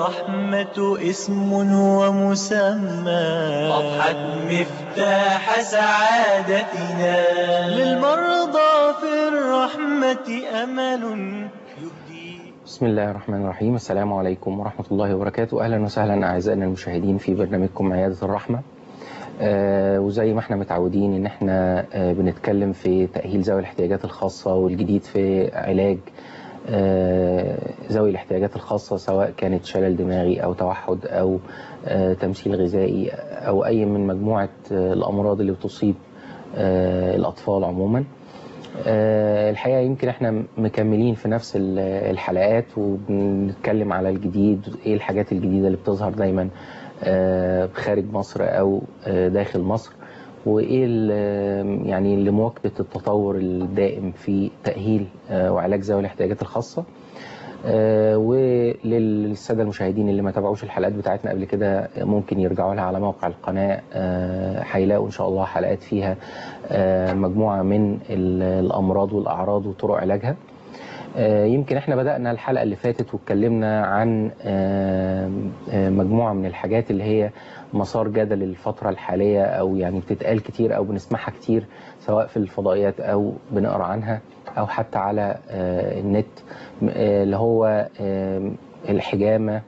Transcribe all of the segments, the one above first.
الرحمة اسم ومسمى أضحت مفتاح سعادتنا للمرضى في الرحمة أمل يهدي بسم الله الرحمن الرحيم السلام عليكم ورحمة الله وبركاته أهلا وسهلا أعزائنا المشاهدين في برنامجكم عيادة الرحمة آه وزي ما احنا متعودين ان احنا آه بنتكلم في تأهيل ذوي الاحتياجات الخاصة والجديد في علاج آه ذوي الاحتياجات الخاصة سواء كانت شلل دماغي أو توحد أو آه تمثيل غذائي أو أي من مجموعة آه الأمراض اللي بتصيب آه الأطفال عموما آه الحقيقة يمكن احنا مكملين في نفس ال- الحلقات وبنتكلم على الجديد ايه الحاجات الجديدة اللي بتظهر دايما آه خارج مصر او آه داخل مصر وايه ال- يعني لمواكبة التطور الدائم في تأهيل آه وعلاج ذوي الاحتياجات الخاصة آه، وللساده المشاهدين اللي ما تابعوش الحلقات بتاعتنا قبل كده ممكن يرجعوا لها على موقع القناه آه، هيلاقوا ان شاء الله حلقات فيها آه، مجموعه من ال- الامراض والاعراض وطرق علاجها آه، يمكن احنا بدأنا الحلقة اللي فاتت واتكلمنا عن آه، آه، مجموعة من الحاجات اللي هي مسار جدل الفترة الحالية او يعني بتتقال كتير او بنسمعها كتير سواء في الفضائيات او بنقرا عنها او حتى على آه، النت آه، اللي هو آه، الحجامة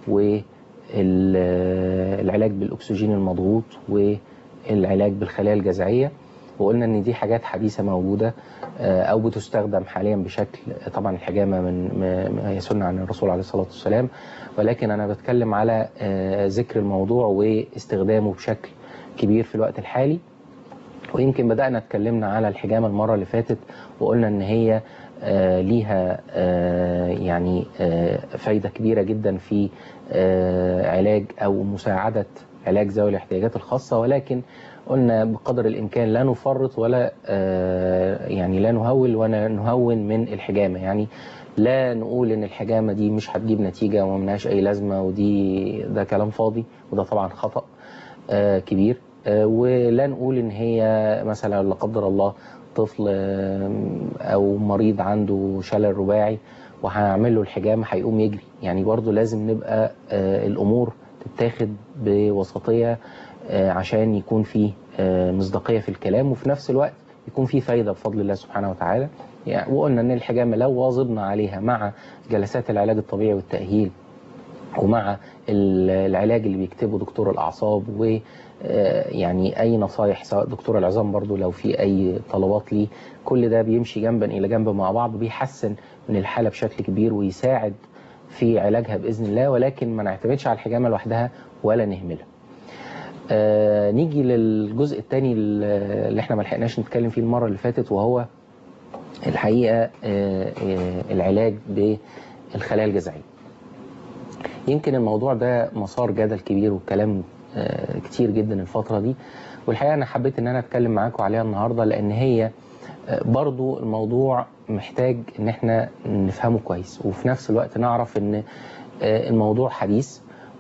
والعلاج بالأكسجين المضغوط والعلاج بالخلايا الجذعية وقلنا ان دي حاجات حديثة موجودة آه، او بتستخدم حاليا بشكل طبعا الحجامة من ما- ما هي سنة عن الرسول عليه الصلاة والسلام ولكن انا بتكلم على آه، ذكر الموضوع واستخدامه بشكل كبير في الوقت الحالي ويمكن بدأنا اتكلمنا على الحجامة المرة اللي فاتت وقلنا ان هي آه، ليها آه، يعني آه، فايدة كبيرة جدا في آه، علاج او مساعدة علاج ذوي الاحتياجات الخاصة ولكن قلنا بقدر الامكان لا نفرط ولا آه، يعني لا نهول ولا نهون من الحجامة يعني لا نقول ان الحجامة دي مش هتجيب نتيجة وما منهاش اي لازمة ودي ده كلام فاضي وده طبعا خطأ آه، كبير آه، ولا نقول ان هي مثلا لا قدر الله طفل آه، او مريض عنده شلل رباعي وهنعمل له الحجامه هيقوم يجري يعني برضو لازم نبقى آه، الامور تتاخد بوسطيه آه، عشان يكون في آه، مصداقيه في الكلام وفي نفس الوقت يكون في فايده بفضل الله سبحانه وتعالى يعني وقلنا ان الحجامه لو واظبنا عليها مع جلسات العلاج الطبيعي والتاهيل ومع ال- العلاج اللي بيكتبه دكتور الأعصاب و آه، يعني أي نصايح سواء دكتور العظام برضو لو في أي طلبات ليه كل ده بيمشي جنبا إلى جنب مع بعض بيحسن من الحالة بشكل كبير ويساعد في علاجها بإذن الله ولكن ما نعتمدش على الحجامة لوحدها ولا نهملها آه نيجي للجزء الثاني اللي احنا ما لحقناش نتكلم فيه المرة اللي فاتت وهو الحقيقة آه آه العلاج بالخلايا الجذعية يمكن الموضوع ده مسار جدل كبير والكلام آه، كتير جدا الفترة دي والحقيقة أنا حبيت إن أنا أتكلم معاكم عليها النهاردة لأن هي آه، برضو الموضوع محتاج إن إحنا نفهمه كويس وفي نفس الوقت نعرف إن آه، الموضوع حديث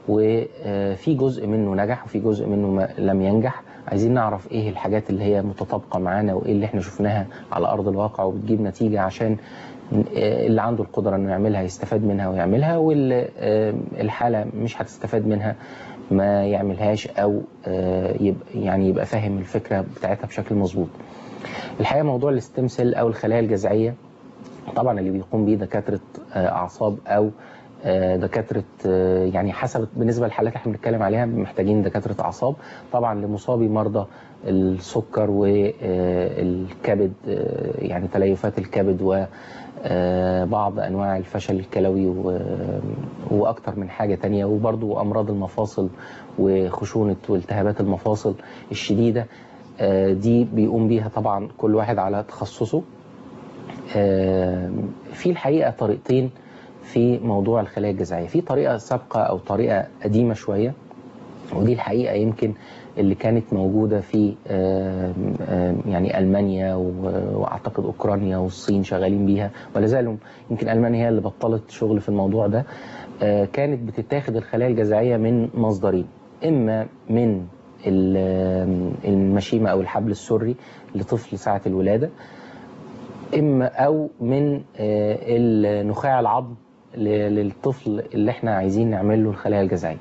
وفي جزء منه نجح وفي جزء منه ما لم ينجح عايزين نعرف ايه الحاجات اللي هي متطابقة معانا وايه اللي احنا شفناها على ارض الواقع وبتجيب نتيجة عشان آه، اللي عنده القدرة انه يعملها يستفاد منها ويعملها واللي آه، الحالة مش هتستفاد منها ما يعملهاش او آه، يبقى يعني يبقى فاهم الفكرة بتاعتها بشكل مظبوط الحقيقة موضوع الاستمسل او الخلايا الجذعية طبعا اللي بيقوم بيه دكاترة آه، اعصاب او آه، دكاترة آه، يعني حسب بالنسبة للحالات اللي احنا بنتكلم عليها محتاجين دكاترة أعصاب طبعا لمصابي مرضى السكر والكبد يعني تليفات الكبد وبعض أنواع الفشل الكلوي و- وأكتر من حاجة تانية وبرضو أمراض المفاصل وخشونة والتهابات المفاصل الشديدة آه، دي بيقوم بيها طبعا كل واحد على تخصصه آه، في الحقيقة طريقتين في موضوع الخلايا الجذعية في طريقة سابقة أو طريقة قديمة شوية ودي الحقيقة يمكن اللي كانت موجودة في آم، آم، يعني ألمانيا و- وأعتقد أوكرانيا والصين شغالين بيها ولا زالوا يمكن ألمانيا هي اللي بطلت شغل في الموضوع ده آه، كانت بتتاخد الخلايا الجذعية من مصدرين إما من ال- آم، المشيمة أو الحبل السري لطفل ساعة الولادة اما او من آه، النخاع العظم ل- للطفل اللي احنا عايزين نعمل له الخلايا الجذعيه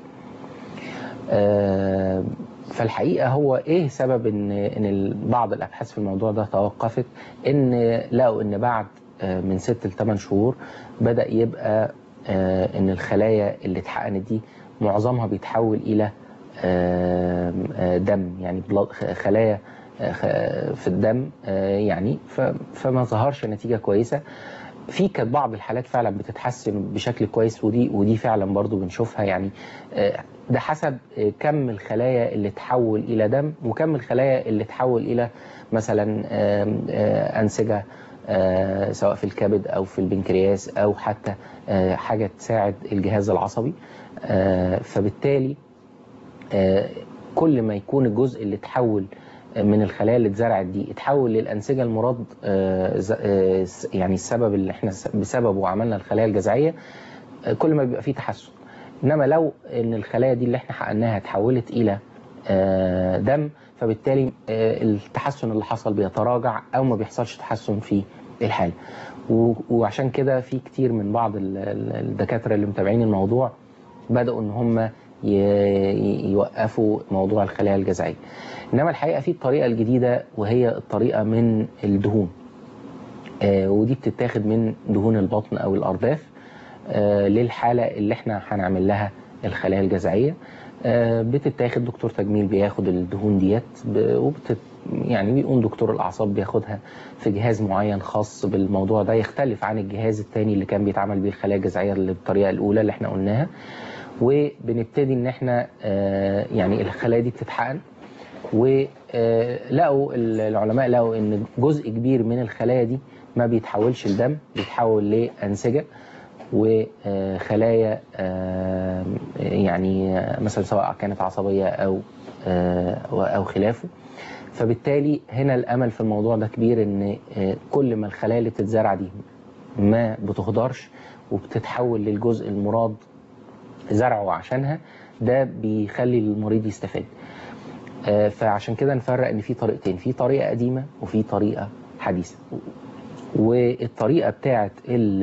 آه، فالحقيقه هو ايه سبب ان ان ال- بعض الابحاث في الموضوع ده توقفت ان لقوا ان بعد آه، من ست ل 8 شهور بدا يبقى آه، ان الخلايا اللي اتحقنت دي معظمها بيتحول الى آه، آه، دم يعني بلا- خ- خلايا آه، خ- في الدم آه، يعني ف- فما ظهرش نتيجه كويسه في كانت بعض الحالات فعلا بتتحسن بشكل كويس ودي ودي فعلا برضو بنشوفها يعني آه، ده حسب آه، كم الخلايا اللي تحول الى دم وكم الخلايا اللي تحول الى مثلا آم، آه، انسجه آه، سواء في الكبد او في البنكرياس او حتى آه، حاجه تساعد الجهاز العصبي آه، فبالتالي آه، كل ما يكون الجزء اللي اتحول من الخلايا اللي اتزرعت دي اتحول للانسجه المراد آه، ز- آه، س- يعني السبب اللي احنا س- بسببه عملنا الخلايا الجذعيه آه، كل ما بيبقى فيه تحسن انما لو ان الخلايا دي اللي احنا حقناها اتحولت الى آه، دم فبالتالي آه، التحسن اللي حصل بيتراجع او ما بيحصلش تحسن في الحاله و- وعشان كده في كتير من بعض ال- ال- الدكاتره اللي متابعين الموضوع بداوا ان هم ي- ي- يوقفوا موضوع الخلايا الجذعيه انما الحقيقه في الطريقه الجديده وهي الطريقه من الدهون آه، ودي بتتاخد من دهون البطن او الارداف آه، للحاله اللي احنا هنعمل لها الخلايا الجذعيه آه، بتتاخد دكتور تجميل بياخد الدهون ديت ب- وبتت يعني بيقوم دكتور الاعصاب بياخدها في جهاز معين خاص بالموضوع ده يختلف عن الجهاز التاني اللي كان بيتعمل بيه الخلايا الجذعيه اللي بالطريقه الاولى اللي احنا قلناها وبنبتدي ان احنا آه، يعني الخلايا دي بتتحقن ولقوا العلماء لقوا ان جزء كبير من الخلايا دي ما بيتحولش لدم بيتحول لانسجه وخلايا آه، يعني آه، مثلا سواء كانت عصبيه او آه، او خلافه فبالتالي هنا الامل في الموضوع ده كبير ان آه، كل ما الخلايا اللي بتتزرع دي ما بتهدرش وبتتحول للجزء المراد زرعه عشانها ده بيخلي المريض يستفاد آه، فعشان كده نفرق ان في طريقتين في طريقه قديمه وفي طريقه حديثه والطريقه بتاعه ال-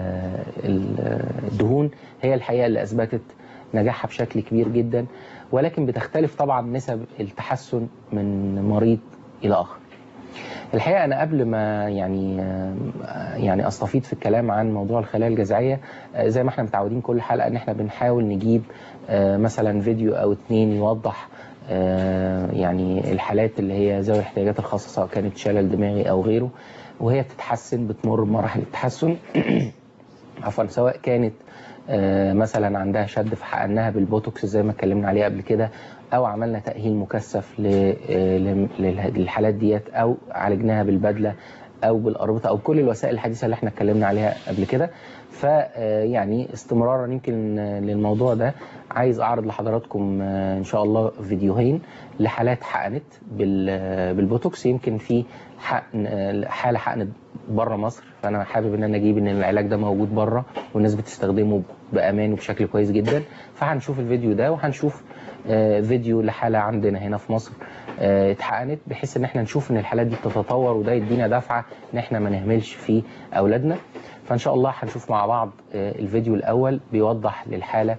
ال- الدهون هي الحقيقه اللي اثبتت نجاحها بشكل كبير جدا ولكن بتختلف طبعا نسب التحسن من مريض الى اخر الحقيقه انا قبل ما يعني آه، يعني استفيض في الكلام عن موضوع الخلايا الجذعيه آه، زي ما احنا متعودين كل حلقه ان احنا بنحاول نجيب آه، مثلا فيديو او اتنين يوضح آه، يعني الحالات اللي هي ذوي الاحتياجات الخاصه سواء كانت شلل دماغي او غيره وهي بتتحسن بتمر بمراحل التحسن عفوا سواء كانت آه، مثلا عندها شد فحقناها بالبوتوكس زي ما اتكلمنا عليه قبل كده او عملنا تاهيل مكثف ل- آه، لم- للح- للحالات ديت او عالجناها بالبدله او بالاربطه او كل الوسائل الحديثه اللي احنا اتكلمنا عليها قبل كده فيعني استمرارا يمكن آه، للموضوع ده عايز اعرض لحضراتكم آه، ان شاء الله فيديوهين لحالات حقنت بال- آه، بالبوتوكس يمكن في حقن آه، حاله حقنت بره مصر فانا حابب ان انا اجيب ان العلاج ده موجود بره والناس بتستخدمه بامان وبشكل كويس جدا فهنشوف الفيديو ده وهنشوف آه، فيديو لحاله عندنا هنا في مصر آه، اتحقنت بحيث ان احنا نشوف ان الحالات دي بتتطور وده يدينا دفعه ان احنا ما نهملش في اولادنا فان شاء الله هنشوف مع بعض آه، الفيديو الاول بيوضح للحاله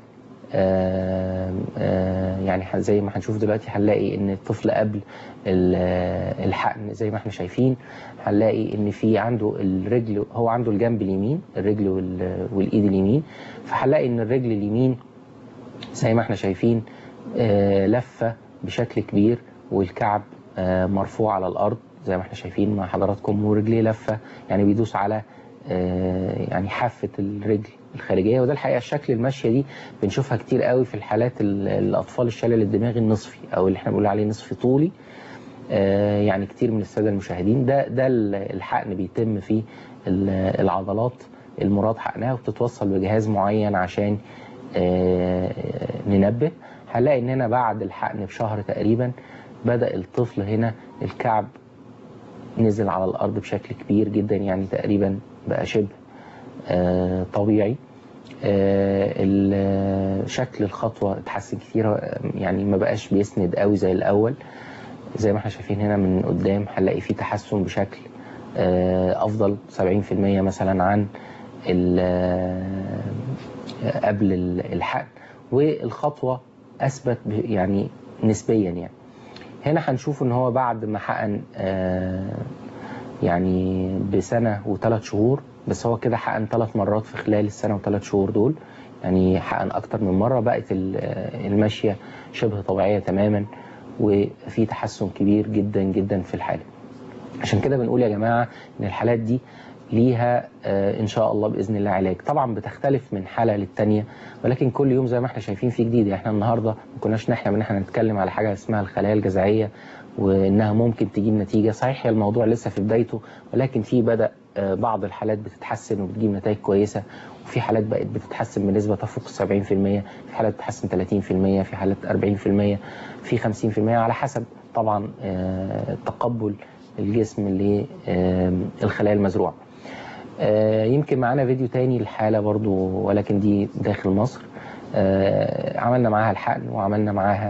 آه، آه، يعني ح- زي ما هنشوف دلوقتي هنلاقي ان الطفل قبل ال- آه، الحقن زي ما احنا شايفين هنلاقي ان في عنده الرجل هو عنده الجنب اليمين الرجل وال- والايد اليمين فهنلاقي ان الرجل اليمين زي ما احنا شايفين آه، لفه بشكل كبير والكعب آه، مرفوع على الارض زي ما احنا شايفين مع حضراتكم ورجليه لفه يعني بيدوس على آه، يعني حافه الرجل الخارجيه وده الحقيقه الشكل الماشيه دي بنشوفها كتير قوي في الحالات ال- الاطفال الشلل الدماغي النصفي او اللي احنا بنقول عليه نصف طولي آه، يعني كتير من الساده المشاهدين ده ده ال- الحقن بيتم في ال- العضلات المراد حقنها وبتتوصل بجهاز معين عشان آه، ننبه هنلاقي ان هنا بعد الحقن بشهر تقريبا بدا الطفل هنا الكعب نزل على الارض بشكل كبير جدا يعني تقريبا بقى شبه آه، طبيعي آه، ال- شكل الخطوه اتحسن كتير آه، يعني ما بقاش بيسند قوي زي الاول زي ما احنا شايفين هنا من قدام هنلاقي فيه تحسن بشكل آه، افضل 70% مثلا عن قبل الحقن والخطوة أثبت يعني نسبيا يعني هنا هنشوف ان هو بعد ما حقن يعني بسنة وثلاث شهور بس هو كده حقن ثلاث مرات في خلال السنة وثلاث شهور دول يعني حقن أكتر من مرة بقت الماشية شبه طبيعية تماما وفي تحسن كبير جدا جدا في الحالة عشان كده بنقول يا جماعة ان الحالات دي ليها ان شاء الله باذن الله علاج طبعا بتختلف من حاله للتانيه ولكن كل يوم زي ما احنا شايفين في جديد احنا النهارده ما كناش نحلم ان احنا نتكلم على حاجه اسمها الخلايا الجذعيه وانها ممكن تجيب نتيجه صحيح الموضوع لسه في بدايته ولكن في بدا بعض الحالات بتتحسن وبتجيب نتائج كويسه وفي حالات بقت بتتحسن بنسبه تفوق 70% في حالات بتتحسن 30% في حالات 40% في 50% على حسب طبعا تقبل الجسم للخلايا المزروعه آه يمكن معانا فيديو تاني الحالة برضو ولكن دي داخل مصر آه عملنا معاها الحقن وعملنا معاها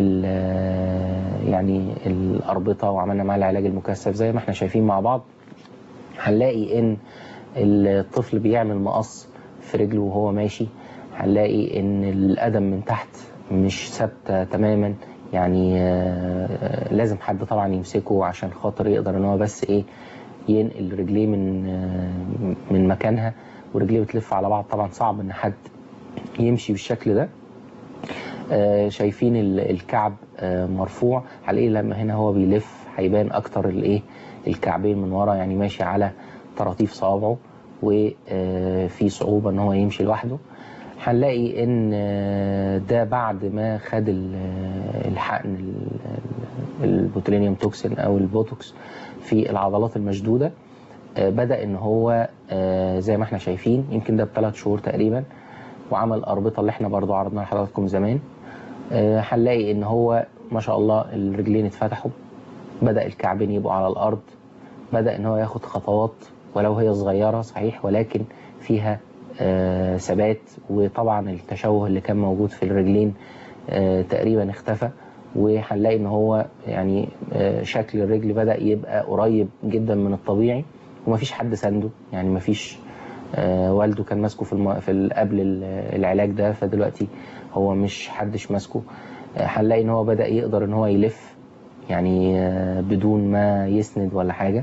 يعني الأربطة وعملنا معاها العلاج المكثف زي ما احنا شايفين مع بعض هنلاقي ان الطفل بيعمل مقص في رجله وهو ماشي هنلاقي ان القدم من تحت مش ثابتة تماما يعني آه لازم حد طبعا يمسكه عشان خاطر يقدر ان هو بس ايه ينقل رجليه من من مكانها ورجليه بتلف على بعض طبعا صعب ان حد يمشي بالشكل ده شايفين الكعب مرفوع هنلاقيه لما هنا هو بيلف هيبان اكتر الايه الكعبين من ورا يعني ماشي على طراطيف صوابعه وفي صعوبة ان هو يمشي لوحده هنلاقي ان ده بعد ما خد الحقن البوتولينيوم توكسين او البوتوكس في العضلات المشدودة بدأ ان هو زي ما احنا شايفين يمكن ده بثلاث شهور تقريبا وعمل أربطة اللي احنا برضو عرضناها لحضراتكم زمان هنلاقي ان هو ما شاء الله الرجلين اتفتحوا بدأ الكعبين يبقوا على الأرض بدأ ان هو ياخد خطوات ولو هي صغيرة صحيح ولكن فيها ثبات وطبعا التشوه اللي كان موجود في الرجلين تقريبا اختفى وهنلاقي ان هو يعني شكل الرجل بدأ يبقى قريب جدا من الطبيعي ومفيش حد سنده يعني مفيش والده كان ماسكه في, الم... في قبل العلاج ده فدلوقتي هو مش حدش ماسكه هنلاقي ان هو بدأ يقدر ان هو يلف يعني بدون ما يسند ولا حاجة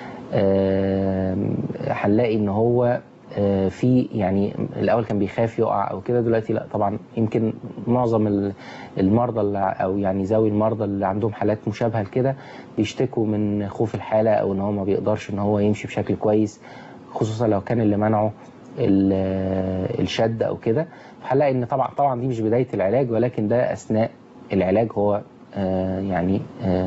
هنلاقي ان هو في يعني الاول كان بيخاف يقع او كده دلوقتي لا طبعا يمكن معظم المرضى اللي او يعني ذوي المرضى اللي عندهم حالات مشابهه لكده بيشتكوا من خوف الحاله او ان هو ما بيقدرش ان هو يمشي بشكل كويس خصوصا لو كان اللي منعه الشد او كده هنلاقي ان طبعا طبعا دي مش بدايه العلاج ولكن ده اثناء العلاج هو يعني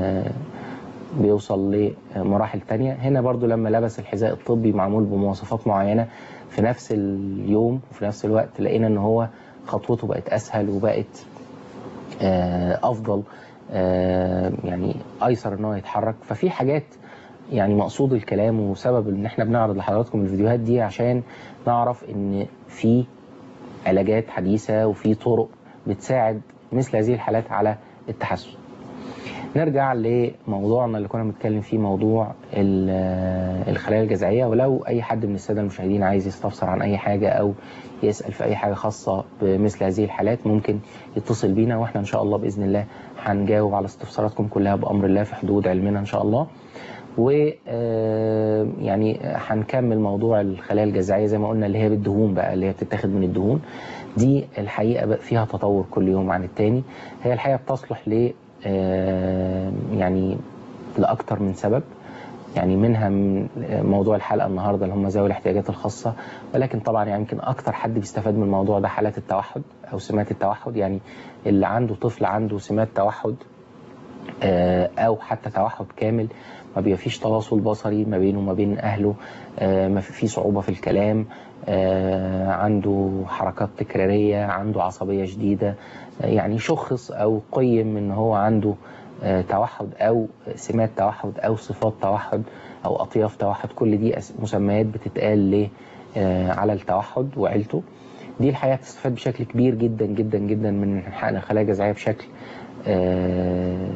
بيوصل لمراحل تانية هنا برضو لما لبس الحذاء الطبي معمول بمواصفات معينة في نفس اليوم وفي نفس الوقت لقينا ان هو خطوته بقت اسهل وبقت افضل يعني ايسر ان هو يتحرك ففي حاجات يعني مقصود الكلام وسبب ان احنا بنعرض لحضراتكم الفيديوهات دي عشان نعرف ان في علاجات حديثة وفي طرق بتساعد مثل هذه الحالات على التحسن نرجع لموضوعنا اللي كنا بنتكلم فيه موضوع الخلايا الجذعيه ولو اي حد من الساده المشاهدين عايز يستفسر عن اي حاجه او يسال في اي حاجه خاصه بمثل هذه الحالات ممكن يتصل بينا واحنا ان شاء الله باذن الله هنجاوب على استفساراتكم كلها بامر الله في حدود علمنا ان شاء الله و يعني هنكمل موضوع الخلايا الجذعيه زي ما قلنا اللي هي بالدهون بقى اللي هي بتتاخد من الدهون دي الحقيقه بقى فيها تطور كل يوم عن التاني هي الحقيقه بتصلح ل يعني لأكتر من سبب يعني منها من موضوع الحلقة النهاردة اللي هم ذوي الاحتياجات الخاصة ولكن طبعا يعني يمكن أكتر حد بيستفاد من الموضوع ده حالات التوحد أو سمات التوحد يعني اللي عنده طفل عنده سمات توحد أو حتى توحد كامل ما بيبقى فيش تواصل بصري ما بينه وما بين أهله ما في صعوبة في الكلام عنده حركات تكرارية عنده عصبية شديدة يعني شخص أو قيم إن هو عنده توحد أو سمات توحد أو صفات توحد أو أطياف توحد كل دي مسميات بتتقال على التوحد وعيلته دي الحقيقة بتستفاد بشكل كبير جدا جدا جدا من حقن الخلايا الجذعية بشكل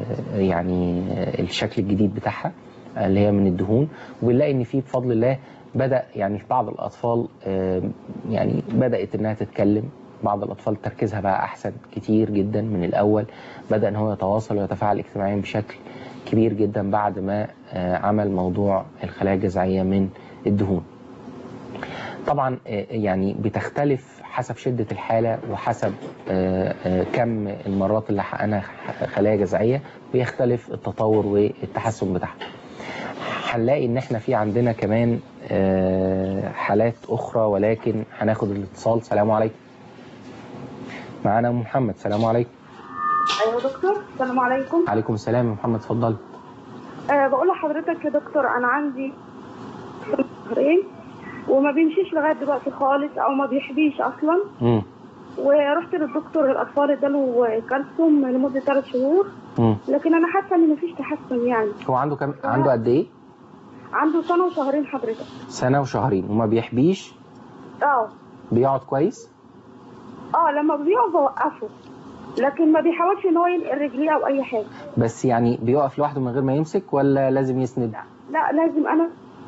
يعني الشكل الجديد بتاعها اللي هي من الدهون وبنلاقي ان في بفضل الله بدا يعني في بعض الاطفال آه، يعني بدات انها تتكلم بعض الاطفال تركيزها بقى احسن كتير جدا من الاول بدا ان هو يتواصل ويتفاعل اجتماعيا بشكل كبير جدا بعد ما آه، عمل موضوع الخلايا الجذعيه من الدهون طبعا آه، يعني بتختلف حسب شدة الحالة وحسب آه، آه، كم المرات اللي حقنها خلايا جذعية بيختلف التطور والتحسن بتاعها هنلاقي ان احنا في عندنا كمان آه، حالات اخرى ولكن هناخد الاتصال سلام عليكم معانا أم محمد سلام عليكم ايوه دكتور السلام عليكم عليكم السلام يا محمد اتفضل أه بقول لحضرتك يا دكتور انا عندي شهرين وما بيمشيش لغايه دلوقتي خالص او ما بيحبيش اصلا امم ورحت للدكتور الاطفال اداله كالسيوم لمده ثلاث شهور امم لكن انا حاسه ان مفيش تحسن يعني هو عنده كم عنده قد ايه عنده سنه وشهرين حضرتك سنة وشهرين وما بيحبيش اه بيقعد كويس اه لما بيقف بوقفه لكن ما بيحاولش ان هو ينقل رجليه او اي حاجه بس يعني بيقف لوحده من غير ما يمسك ولا لازم يسند لا لازم انا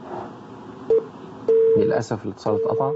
للأسف الاتصال اتقطع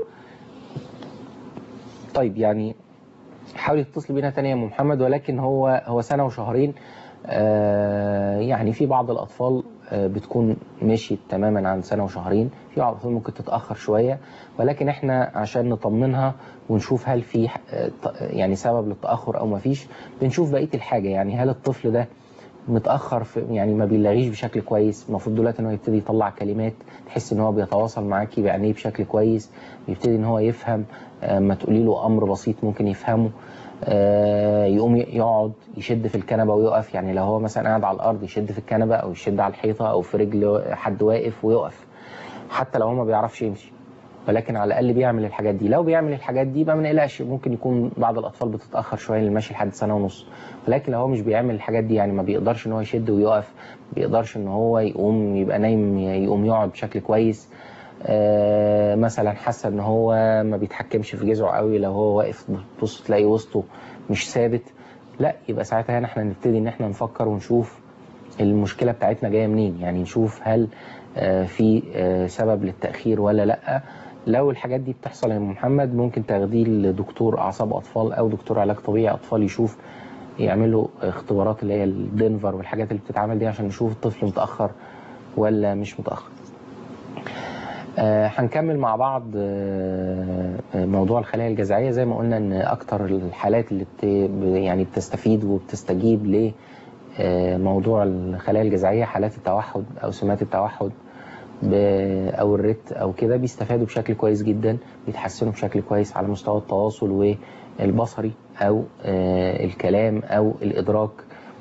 طيب يعني حاولي تتصلي بينا تاني يا أم محمد ولكن هو هو سنة وشهرين آه يعني في بعض الأطفال آه بتكون مشيت تماما عن سنة وشهرين في بعض الأطفال ممكن تتأخر شوية ولكن احنا عشان نطمنها ونشوف هل في آه، ط- يعني سبب للتأخر أو ما فيش بنشوف بقية الحاجة يعني هل الطفل ده متاخر في يعني ما بيلاغيش بشكل كويس المفروض دلوقتي ان هو يبتدي يطلع كلمات تحس ان هو بيتواصل معاكي بعينيه بشكل كويس بيبتدي ان هو يفهم آه، ما تقولي له امر بسيط ممكن يفهمه آه، يقوم ي- يقعد يشد في الكنبه ويقف يعني لو هو مثلا قاعد على الارض يشد في الكنبه او يشد على الحيطه او في رجل حد واقف ويقف حتى لو هو ما بيعرفش يمشي ولكن على الاقل بيعمل الحاجات دي لو بيعمل الحاجات دي ما بنقلقش ممكن يكون بعض الاطفال بتتاخر شويه للمشي لحد سنه ونص ولكن لو هو مش بيعمل الحاجات دي يعني ما بيقدرش ان هو يشد ويقف بيقدرش ان هو يقوم يبقى نايم يقوم يقعد بشكل كويس آه مثلا حاسه ان هو ما بيتحكمش في جذعه قوي لو هو واقف تبص تلاقي وسطه مش ثابت لا يبقى ساعتها هنا احنا نبتدي ان احنا نفكر ونشوف المشكله بتاعتنا جايه منين يعني نشوف هل آه، في آه، سبب للتاخير ولا لا لو الحاجات دي بتحصل يا أم محمد ممكن تاخديه لدكتور اعصاب اطفال او دكتور علاج طبيعي اطفال يشوف يعملوا اختبارات اللي هي الدنفر والحاجات اللي بتتعمل دي عشان نشوف الطفل متاخر ولا مش متاخر آه، هنكمل مع بعض آه، آه، موضوع الخلايا الجذعيه زي ما قلنا ان اكتر الحالات اللي بت يعني بتستفيد وبتستجيب ل آه، موضوع الخلايا الجذعيه حالات التوحد او سمات التوحد ب- او الرت او كده بيستفادوا بشكل كويس جدا بيتحسنوا بشكل كويس على مستوى التواصل والبصري او آه، الكلام او الادراك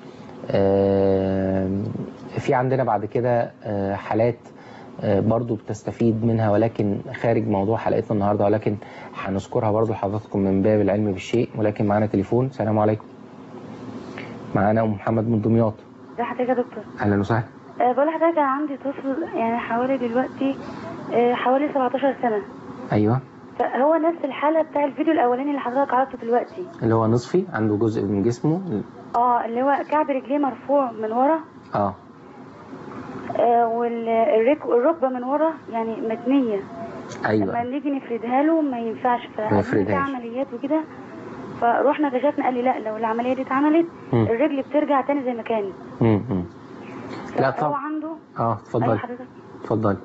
آه، في عندنا بعد كده آه، حالات آه، برضو بتستفيد منها ولكن خارج موضوع حلقتنا النهارده ولكن هنذكرها برضو لحضراتكم من باب العلم بالشيء ولكن معانا تليفون السلام عليكم معانا ام محمد من دمياط ازي حضرتك يا دكتور اهلا وسهلا أه بقول لحضرتك انا عندي طفل يعني حوالي دلوقتي أه حوالي 17 سنه ايوه فهو نفس الحاله بتاع الفيديو الاولاني اللي حضرتك عرضته دلوقتي اللي هو نصفي عنده جزء من جسمه اه اللي هو كعب رجليه مرفوع من ورا اه آه والركبه من ورا يعني متنيه لما ايوه نيجي نفردها له ما ينفعش ما فعملنا يفردهاش. عمليات وكده فروحنا كشفنا قال لي لا لو العمليه دي اتعملت مم. الرجل بترجع تاني زي ما كانت مم، مم. لا فهو طب عنده اه ايوه اتفضلي حضرتك اتفضلي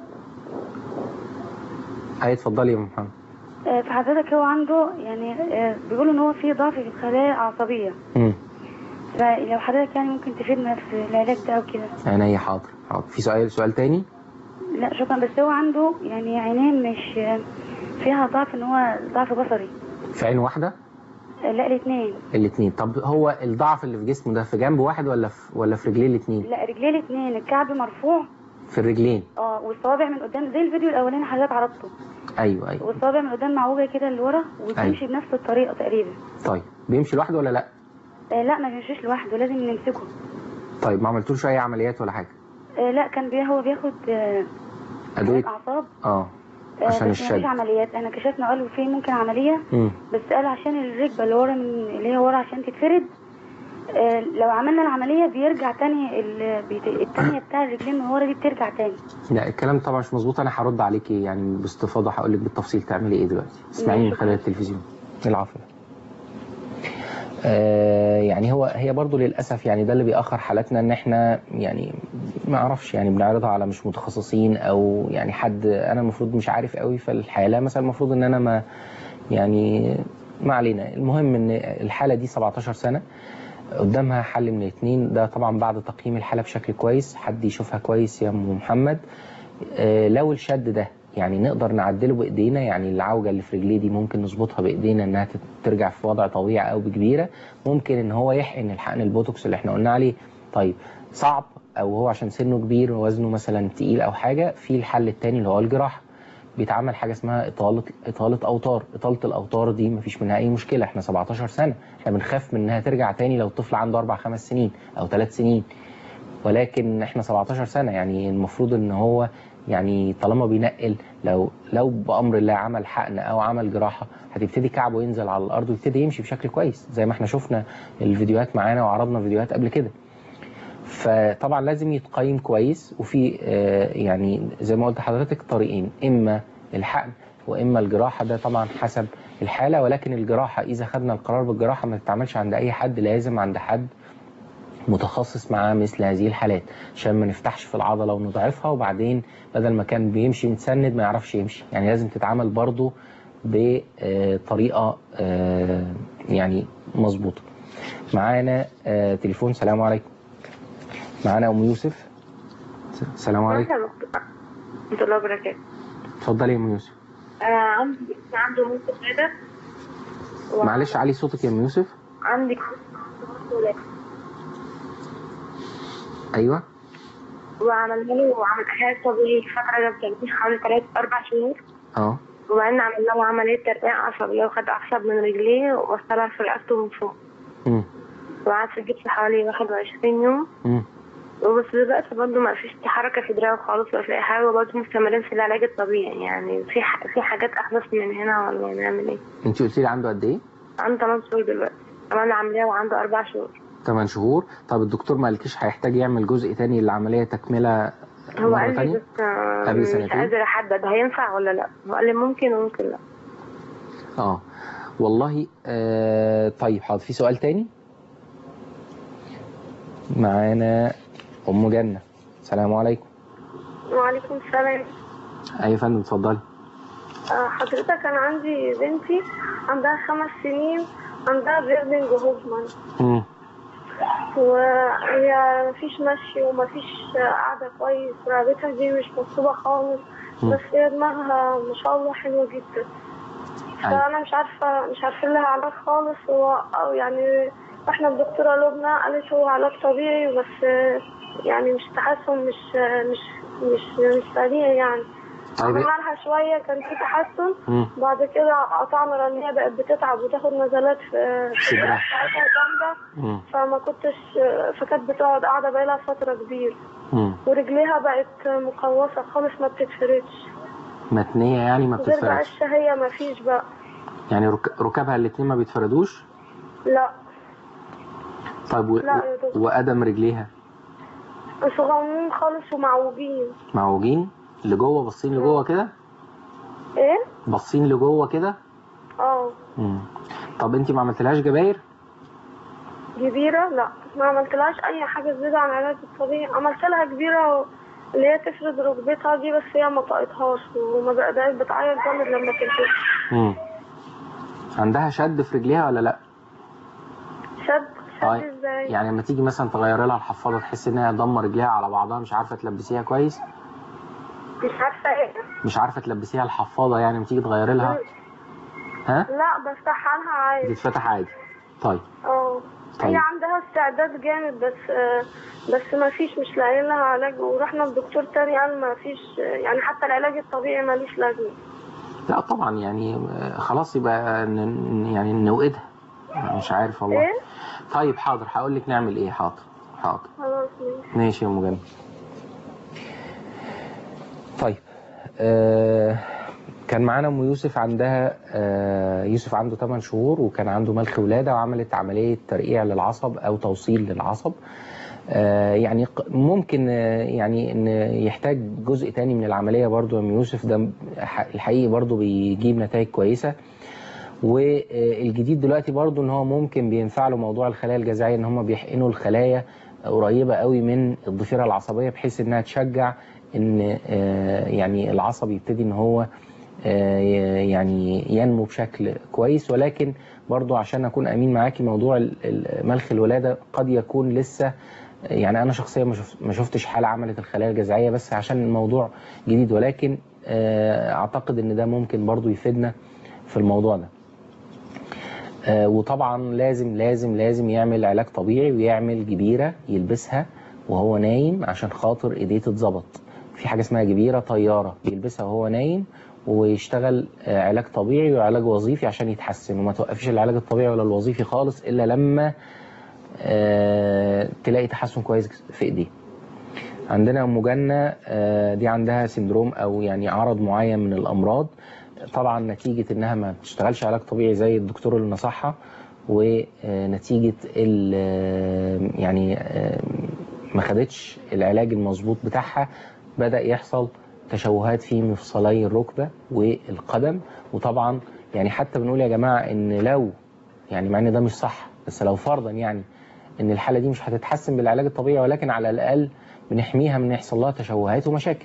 اي اتفضلي يا أم محمد آه، فحضرتك هو عنده يعني آه، بيقولوا ان هو في ضعف في الخلايا العصبيه مم. فلو حضرتك يعني ممكن تفيدنا في العلاج ده او كده عينيا حاضر حاضر في سؤال سؤال تاني لا شكرا بس هو عنده يعني عينيه مش آه، فيها ضعف ان هو ضعف بصري في عين واحده آه، لا الاثنين الاثنين طب هو الضعف اللي في جسمه ده في جنب واحد ولا في ولا في رجليه الاثنين لا رجليه الاثنين الكعب مرفوع في الرجلين اه والصوابع من قدام زي الفيديو الاولاني حضرتك عرضته ايوه ايوه والصوابع من قدام معوجه كده لورا وتمشي بنفس الطريقه تقريبا طيب بيمشي لوحده ولا لا آه لا ما بيمشيش لوحده لازم نمسكه طيب ما عملتوش اي عمليات ولا حاجه آه لا كان بي هو بياخد آه ادويه اعصاب اه آه، عشان بس الشد مفيش عمليات احنا كشفنا قالوا في ممكن عمليه امم بس قال عشان الركبه اللي ورا من اللي هي ورا عشان تتفرد آه، لو عملنا العملية بيرجع تاني ال- بيت- التانية بتاع الرجلين من ورا دي بترجع تاني لا الكلام طبعا مش مظبوط انا هرد عليكي يعني باستفاضه هقول لك بالتفصيل تعملي ايه دلوقتي اسمعيني من خلال التلفزيون العفو آه يعني هو هي برضو للاسف يعني ده اللي بيأخر حالاتنا ان احنا يعني ما اعرفش يعني بنعرضها على مش متخصصين او يعني حد انا المفروض مش عارف قوي في الحاله مثلا المفروض ان انا ما يعني ما علينا المهم ان الحاله دي 17 سنه قدامها حل من الاثنين ده طبعا بعد تقييم الحاله بشكل كويس حد يشوفها كويس يا ام محمد آه، لو الشد ده يعني نقدر نعدله بايدينا يعني العوجه اللي في رجليه دي ممكن نظبطها بايدينا انها تت- ترجع في وضع طبيعي او بكبيره ممكن ان هو يحقن الحقن البوتوكس اللي احنا قلنا عليه طيب صعب او هو عشان سنه كبير ووزنه مثلا تقيل او حاجه في الحل التاني اللي هو الجراحه بيتعمل حاجه اسمها اطاله اطاله اوتار اطاله الاوتار دي مفيش منها اي مشكله احنا 17 سنه احنا بنخاف من انها ترجع تاني لو الطفل عنده اربع خمس سنين او ثلاث سنين ولكن احنا 17 سنه يعني المفروض ان هو يعني طالما بينقل لو لو بامر الله عمل حقن او عمل جراحه هتبتدي كعبه ينزل على الارض ويبتدي يمشي بشكل كويس زي ما احنا شفنا الفيديوهات معانا وعرضنا فيديوهات قبل كده فطبعا لازم يتقيم كويس وفي آه، يعني زي ما قلت لحضرتك طريقين اما الحقن واما الجراحه ده طبعا حسب الحاله ولكن الجراحه اذا خدنا القرار بالجراحه ما تتعملش عند اي حد لازم عند حد متخصص معاه مثل هذه الحالات عشان ما نفتحش في العضله ونضعفها وبعدين بدل ما كان بيمشي متسند ما يعرفش يمشي يعني لازم تتعامل برضه بطريقه آه، يعني مظبوطه معانا آه، تليفون سلام عليكم معانا ام يوسف السلام عليكم ورحمة الله وبركاته اتفضلي يا ام يوسف آه عندي ابن عنده موت كده معلش علي صوتك يا ام يوسف عندي ولاد ايوه وعملنا له وعمل علاج طبيعي فترة كان فيه حوالي تلات أربع شهور اه وبعدين عملنا له عملية ترقيع عصبية وخد أعصاب من رجليه وصلها في رقبته من فوق امم وقعد في الجبس حوالي واحد وعشرين يوم امم وبس دلوقتي برضه ما فيش حركة في دراعه خالص ولا في أي حاجة وبرضه مستمرين في العلاج الطبيعي يعني في ح... في حاجات أحدث من هنا ولا نعمل إيه؟ انت قلت لي عنده قد ايه عنده 8 شهور دلوقتي عملنا عملية وعنده أربع شهور 8 شهور طب الدكتور ما قالكيش هيحتاج يعمل جزء تاني للعمليه تكمله هو مره قال لي تانية بس آه، قبل مش سنتين؟ قادر أحدد هينفع ولا لأ هو قال لي ممكن وممكن لأ اه والله آه طيب حاضر في سؤال تاني معانا ام جنه السلام عليكم وعليكم السلام ايوه يا فندم اتفضلي آه، حضرتك أنا عندي بنتي عندها خمس سنين عندها بيردنج هوفمان امم وهي مفيش مشي ومفيش قعدة كويس رقبتها دي مش مكتوبة خالص مم. بس هي دماغها ما شاء الله حلوة جدا أيوة. فأنا مش عارفة مش عارفة لها علاج خالص هو أو يعني احنا الدكتورة لبنى قالت هو علاج طبيعي بس يعني مش تحسن مش مش مش مش سريع يعني طيب عملنا لها شوية كان في تحسن مم. بعد كده قطعنا لأن هي بقت بتتعب وتاخد نزلات في صدرها. بتاعتها جامدة مم. فما كنتش فكانت بتقعد قاعدة بقالها فترة كبيرة مم. ورجليها بقت مقوسة خالص ما بتتفردش متنيه يعني ما غير بقى بتتفردش الشهية ما فيش بقى يعني رك... ركابها الاتنين ما بيتفردوش لا طيب و... لا يا دكتور. وقدم رجليها صغنون خالص ومعوجين معوجين لجوه باصين لجوه كده ايه؟ باصين لجوه كده اه مم. طب انت ما عملتلهاش جباير كبيرة لا ما عملتلهاش أي حاجة زيادة عن العلاج الطبيعي عملت لها كبيرة و- اللي هي تفرد ركبتها دي بس هي ما طاقتهاش وما بقت بتعيط جامد لما تلبس مم. عندها شد في رجليها ولا لا شد شد طيب. ازاي؟ يعني لما تيجي مثلا تغيري لها الحفاضه تحس ان هي ضمه رجليها على بعضها مش عارفه تلبسيها كويس مش عارفة ايه مش عارفه تلبسيها الحفاضه يعني لما تيجي تغيري لها ها لا بفتحها لها عادي بتتفتح عادي طيب اه طيب. هي عندها استعداد جامد بس آه، بس ما فيش مش لاقيين لها علاج ورحنا لدكتور تاني قال ما فيش آه، يعني حتى العلاج الطبيعي ماليش لازمة لا طبعا يعني آه، خلاص يبقى ن- ن- يعني نوقدها مش عارف والله ايه؟ طيب حاضر هقول لك نعمل ايه حاضر حاضر خلاص ماشي ماشي يا ام جنة طيب آه كان معانا ام يوسف عندها آه، يوسف عنده 8 شهور وكان عنده ملخ ولاده وعملت عمليه ترقيع للعصب او توصيل للعصب آه، يعني ق- ممكن آه، يعني ان يحتاج جزء تاني من العمليه برضو يا ام يوسف ده ح- الحقيقي برضو بيجيب نتائج كويسه والجديد دلوقتي برضو ان هو ممكن بينفع له موضوع الخلايا الجذعيه ان هم بيحقنوا الخلايا قريبه قوي من الضفيره العصبيه بحيث انها تشجع ان آه، يعني العصب يبتدي ان هو آه، يعني ينمو بشكل كويس ولكن برضو عشان اكون امين معاكي موضوع ال- ال- ملخ الولاده قد يكون لسه يعني انا شخصيا ما شف- ما شفتش حاله عملت الخلايا الجذعيه بس عشان الموضوع جديد ولكن آه، اعتقد ان ده ممكن برضو يفيدنا في الموضوع ده آه، وطبعا لازم لازم لازم يعمل علاج طبيعي ويعمل جبيره يلبسها وهو نايم عشان خاطر ايديه تتظبط في حاجه اسمها جبيره طياره بيلبسها وهو نايم ويشتغل آه، علاج طبيعي وعلاج وظيفي عشان يتحسن وما توقفش العلاج الطبيعي ولا الوظيفي خالص الا لما آه، تلاقي تحسن كويس في ايديه عندنا ام جنة آه، دي عندها سندروم او يعني عرض معين من الامراض طبعا نتيجة انها ما بتشتغلش علاج طبيعي زي الدكتور اللي نصحها ونتيجة ال- يعني آه، ما خدتش العلاج المظبوط بتاعها بدأ يحصل تشوهات في مفصلي الركبة والقدم وطبعا يعني حتى بنقول يا جماعة ان لو يعني مع ان ده مش صح بس لو فرضا يعني ان الحالة دي مش هتتحسن بالعلاج الطبيعي ولكن على الاقل بنحميها من يحصل لها تشوهات ومشاكل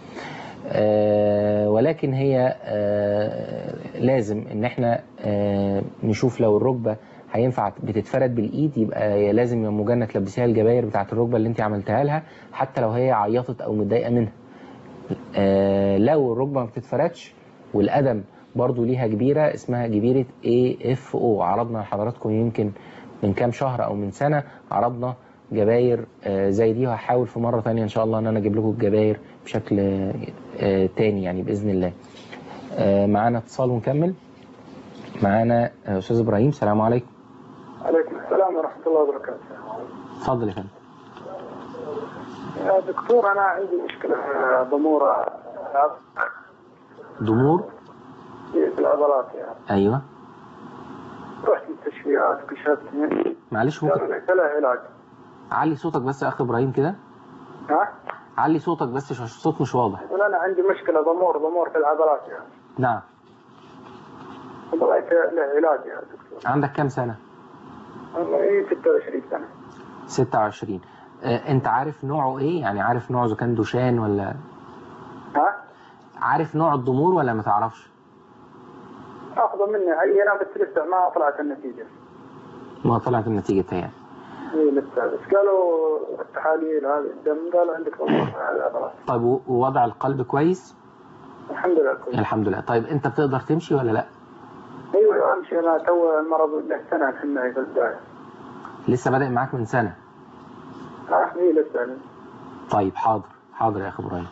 آه، ولكن هي آه، لازم ان احنا آه، نشوف لو الركبه هينفع بتتفرد بالايد يبقى لازم يا مجنة تلبسيها الجباير بتاعه الركبه اللي انت عملتها لها حتى لو هي عيطت او متضايقه منها آه، لو الركبه ما بتتفردش والقدم برضو ليها جبيره اسمها جبيره AFO عرضنا لحضراتكم يمكن من كام شهر او من سنه عرضنا جباير آه، زي دي وهحاول في مره تانية ان شاء الله ان انا اجيب لكم الجباير بشكل آه، تاني يعني باذن الله آه، معانا اتصال ونكمل معانا آه، استاذ ابراهيم السلام عليكم عليكم السلام ورحمة الله وبركاته اتفضل يا فندم يا دكتور أنا عندي مشكلة في ضمور ضمور في العضلات يعني ايوه رحت مستشفيات كشفت معلش ممكن قالوا لي له علاج علي صوتك بس يا اخ ابراهيم كده ها؟ علي صوتك بس عشان الصوت مش واضح يقول أنا عندي مشكلة ضمور ضمور في العضلات يعني نعم بغيت له علاج يا دكتور عندك كام سنه والله 26 سنة 26 آه، انت عارف نوعه ايه يعني عارف نوعه اذا كان دوشان ولا ها؟ عارف نوع الضمور ولا ما تعرفش أخذوا مني عينة بس لسه ما طلعت النتيجة ما طلعت النتيجه تاني إيه لسه بس قالوا التحاليل هذه الدم قالوا عندك ضمور في العضلات طيب و- ووضع القلب كويس الحمد لله كويس الحمد لله طيب انت بتقدر تمشي ولا لا ايوه امشي انا تو المرض له سنه الحين معي في البدايه لسه بادئ معاك من سنه اه هي لسه طيب حاضر حاضر يا اخ ابراهيم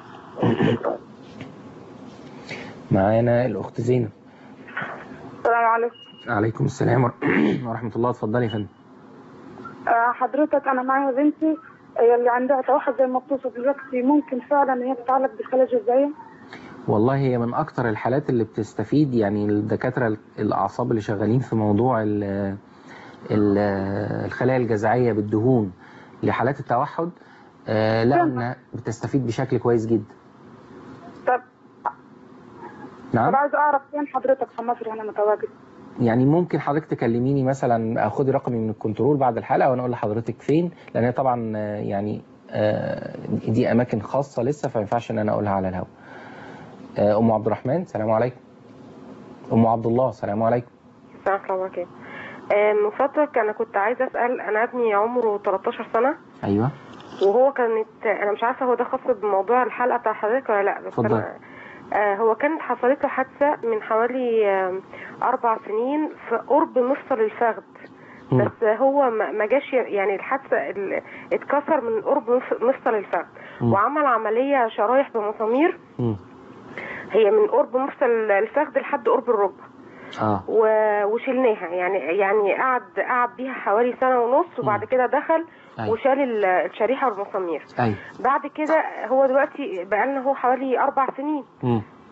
معانا الاخت زينب السلام عليكم عليكم السلام ور- ورحمه الله اتفضلي يا فندم آه، حضرتك انا معايا بنتي هي اللي عندها توحد زي ما بتوصف دلوقتي ممكن فعلا هي تتعالج بالخلايا الجذعيه والله هي من اكتر الحالات اللي بتستفيد يعني الدكاتره الاعصاب اللي شغالين في موضوع ال ال الخلايا الجذعيه بالدهون لحالات التوحد آه، لقوا انها بتستفيد بشكل كويس جدا طب نعم انا عايزه اعرف فين حضرتك في مصر هنا متواجد يعني ممكن حضرتك تكلميني مثلا خدي رقمي من الكنترول بعد الحلقه وانا اقول لحضرتك فين لان هي طبعا آه، يعني آه، دي اماكن خاصه لسه فما ينفعش ان انا اقولها على الهواء آه، ام عبد الرحمن السلام عليكم ام عبد الله السلام عليكم السلام عليكم ورحمة الله. آه، من فضلك انا كنت عايزه اسال انا ابني عمره 13 سنه ايوه وهو كانت انا مش عارفه هو ده خاص بموضوع الحلقه بتاع حضرتك ولا لا بس اتفضل. انا آه هو كانت حصلت له حادثه من حوالي آه اربع سنين في قرب مفصل الفخذ مم. بس هو ما ما جاش يعني الحادثه ال- اتكسر من قرب مف- مفصل الفخذ مم. وعمل عمليه شرايح بمسامير مم. هي من قرب مفصل الفخذ لحد قرب الركبه اه و- وشلناها يعني يعني قعد قعد بيها حوالي سنه ونص وبعد مم. كده دخل أيوة. وشال ال- الشريحه والمسامير ايوه بعد كده هو دلوقتي بقالنا هو حوالي اربع سنين مم.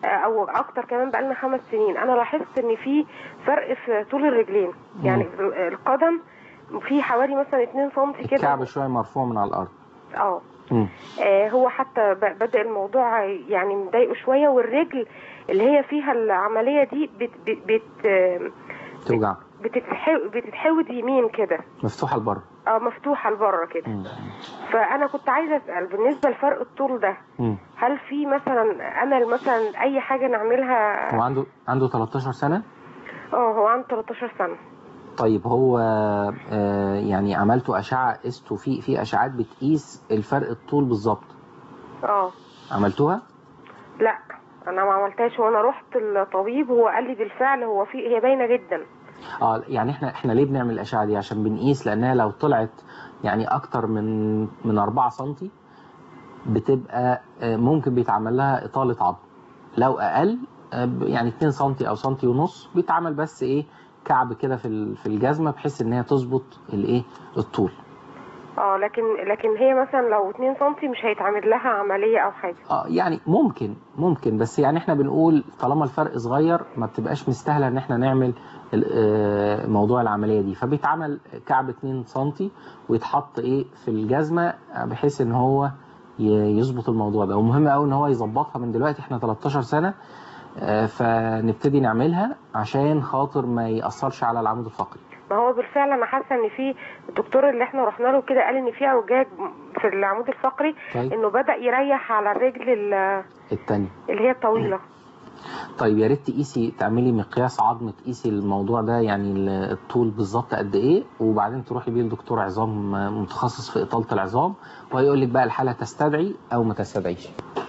آه، او اكتر كمان بقالنا خمس سنين انا لاحظت ان في فرق في طول الرجلين يعني ال- القدم في حوالي مثلا 2 سم كده الكعب شويه مرفوع من على الارض اه مم. آه، هو حتى ب- بدأ الموضوع يعني مضايقه شوية والرجل اللي هي فيها العملية دي بت بت بت آه، توجع بتتحو- بتتحود يمين كده مفتوحه لبره اه مفتوحة لبره كده مم. فأنا كنت عايزة أسأل بالنسبة لفرق الطول ده مم. هل في مثلا أمل مثلا أي حاجة نعملها هو عنده عنده 13 سنه اه هو عنده 13 سنة طيب هو آه يعني عملتوا اشعه قستوا في في اشعات بتقيس الفرق الطول بالظبط اه عملتوها لا أنا ما عملتهاش وأنا رحت الطبيب هو قال لي بالفعل هو في هي باينة جدا اه يعني احنا احنا ليه بنعمل الاشعه دي عشان بنقيس لانها لو طلعت يعني اكتر من من 4 سم بتبقى آه، ممكن بيتعمل لها اطاله عظم لو اقل آه، ب- يعني 2 سم او سم ونص بيتعمل بس ايه كعب كده في ال- في الجزمه بحيث ان هي تظبط الايه الطول اه لكن لكن هي مثلا لو 2 سم مش هيتعمل لها عملية أو حاجة اه يعني ممكن ممكن بس يعني احنا بنقول طالما الفرق صغير ما بتبقاش مستاهله ان احنا نعمل ال- آه، موضوع العمليه دي فبيتعمل كعب 2 سم ويتحط ايه في الجزمه بحيث ان هو ي- يظبط الموضوع ده ومهم قوي ان هو يظبطها من دلوقتي احنا 13 سنه آه، فنبتدي نعملها عشان خاطر ما ياثرش على العمود الفقري ما هو بالفعل انا حاسه ان في الدكتور اللي احنا رحنا له كده قال ان في اعوجاج في العمود الفقري طيب. انه بدا يريح على الرجل ال- التاني اللي هي الطويله طيب يا ريت تقيسي تعملي مقياس عظم تقيسي الموضوع ده يعني ال- الطول بالظبط قد ايه وبعدين تروحي بيه لدكتور عظام متخصص في اطاله العظام وهيقول لك بقى الحاله تستدعي او ما تستدعيش.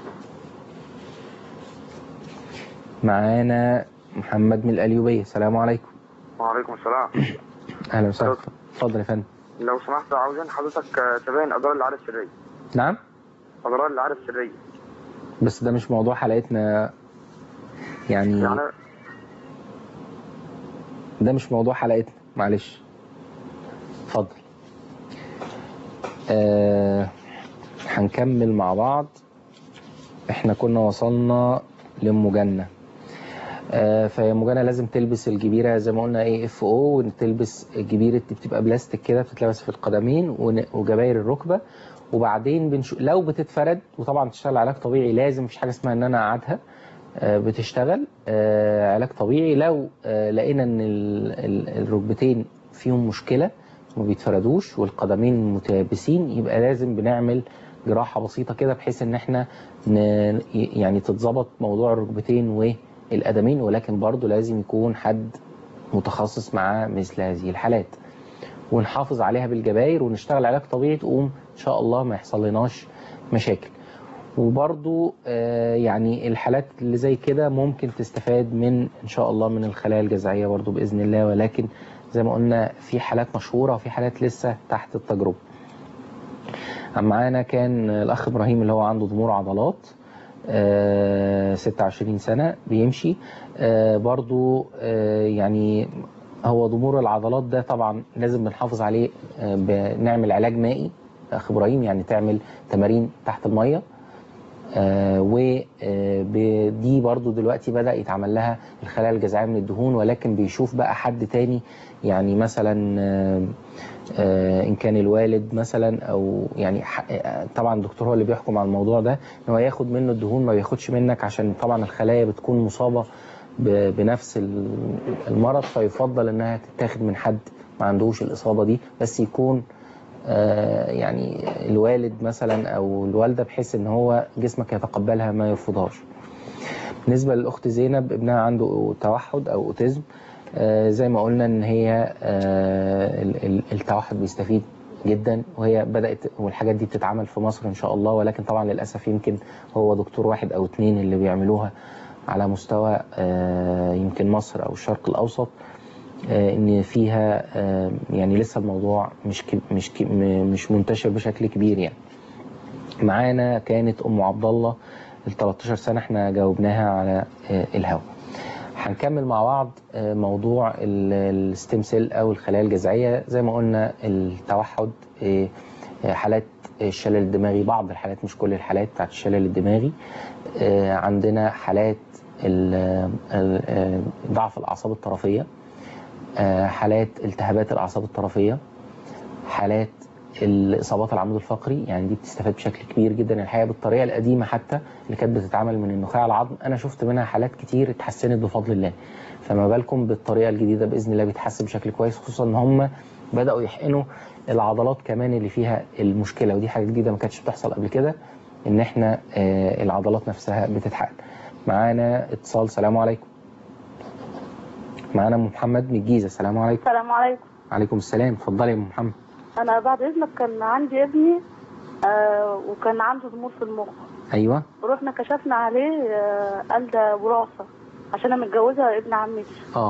معانا محمد من القليوبيه السلام عليكم. وعليكم السلام اهلا وسهلا اتفضل يا فندم. لو سمحت عاوزين حضرتك آه، تبين اضرار العاده السريه نعم اضرار العاده السريه بس ده مش موضوع حلقتنا يعني يعني ده مش موضوع حلقتنا معلش اتفضل آه هنكمل مع بعض احنا كنا وصلنا لام جنة آه فهي ام جنة لازم تلبس الجبيرة زي ما قلنا ايه اف او وتلبس الجبيرة دي بتبقى بلاستيك كده بتتلبس في القدمين ون- وجباير الركبة وبعدين بنشو... لو بتتفرد وطبعا تشتغل علاج طبيعي لازم مفيش حاجة اسمها ان انا اقعدها آه، بتشتغل آه، علاج طبيعي لو آه، لقينا ان ال- ال- الركبتين فيهم مشكله ما بيتفردوش والقدمين متيابسين يبقى لازم بنعمل جراحه بسيطه كده بحيث ان احنا ن... يعني تتظبط موضوع الركبتين والقدمين ولكن برضو لازم يكون حد متخصص معاه مثل هذه الحالات ونحافظ عليها بالجباير ونشتغل علاج طبيعي تقوم ان شاء الله ما يحصل لناش مشاكل وبرضو آه، يعني الحالات اللي زي كده ممكن تستفاد من ان شاء الله من الخلايا الجذعيه برضو باذن الله ولكن زي ما قلنا في حالات مشهوره وفي حالات لسه تحت التجربه. معانا كان الاخ ابراهيم اللي هو عنده ضمور عضلات آه، 26 سنه بيمشي آه، برضو آه، يعني هو ضمور العضلات ده طبعا لازم بنحافظ عليه آه، بنعمل علاج مائي اخ ابراهيم يعني تعمل تمارين تحت الميه ودي برضو دلوقتي بدأ يتعمل لها الخلايا الجذعية من الدهون ولكن بيشوف بقى حد تاني يعني مثلا آه، آه، إن كان الوالد مثلا أو يعني ح- آه، طبعا الدكتور هو اللي بيحكم على الموضوع ده إن هو ياخد منه الدهون ما بياخدش منك عشان طبعا الخلايا بتكون مصابة ب- بنفس ال- المرض فيفضل إنها تتاخد من حد ما عندوش الإصابة دي بس يكون آه، يعني الوالد مثلا او الوالده بحيث ان هو جسمك يتقبلها ما يرفضهاش. بالنسبه للاخت زينب ابنها عنده توحد او اوتيزم آه، زي ما قلنا ان هي آه، ال- ال- التوحد بيستفيد جدا وهي بدات والحاجات دي بتتعمل في مصر ان شاء الله ولكن طبعا للاسف يمكن هو دكتور واحد او اتنين اللي بيعملوها على مستوى آه، يمكن مصر او الشرق الاوسط آه، ان فيها آه، يعني لسه الموضوع مش كب- مش كب- م- مش منتشر بشكل كبير يعني معانا كانت ام عبد الله ال 13 سنه احنا جاوبناها على آه، الهواء هنكمل مع بعض آه، موضوع ال- الستيم سيل او الخلايا الجذعيه زي ما قلنا التوحد آه، آه، حالات الشلل الدماغي بعض الحالات مش كل الحالات بتاعت الشلل الدماغي آه، عندنا حالات ال- ال- آه، ضعف الاعصاب الطرفيه آه، حالات التهابات الاعصاب الطرفيه حالات الاصابات العمود الفقري يعني دي بتستفاد بشكل كبير جدا الحقيقه بالطريقه القديمه حتى اللي كانت بتتعمل من النخاع العظم انا شفت منها حالات كتير اتحسنت بفضل الله فما بالكم بالطريقه الجديده باذن الله بيتحسن بشكل كويس خصوصا ان هم بداوا يحقنوا العضلات كمان اللي فيها المشكله ودي حاجه جديده ما كانتش بتحصل قبل كده ان احنا آه، العضلات نفسها بتتحقن معانا اتصال سلام عليكم معانا ام محمد من الجيزه السلام عليكم السلام عليكم عليكم السلام اتفضلي يا ام محمد انا بعد اذنك كان عندي ابني آه وكان عنده ضمور في المخ ايوه رحنا كشفنا عليه آه قال ده وراثه عشان انا متجوزه ابن عمتي اه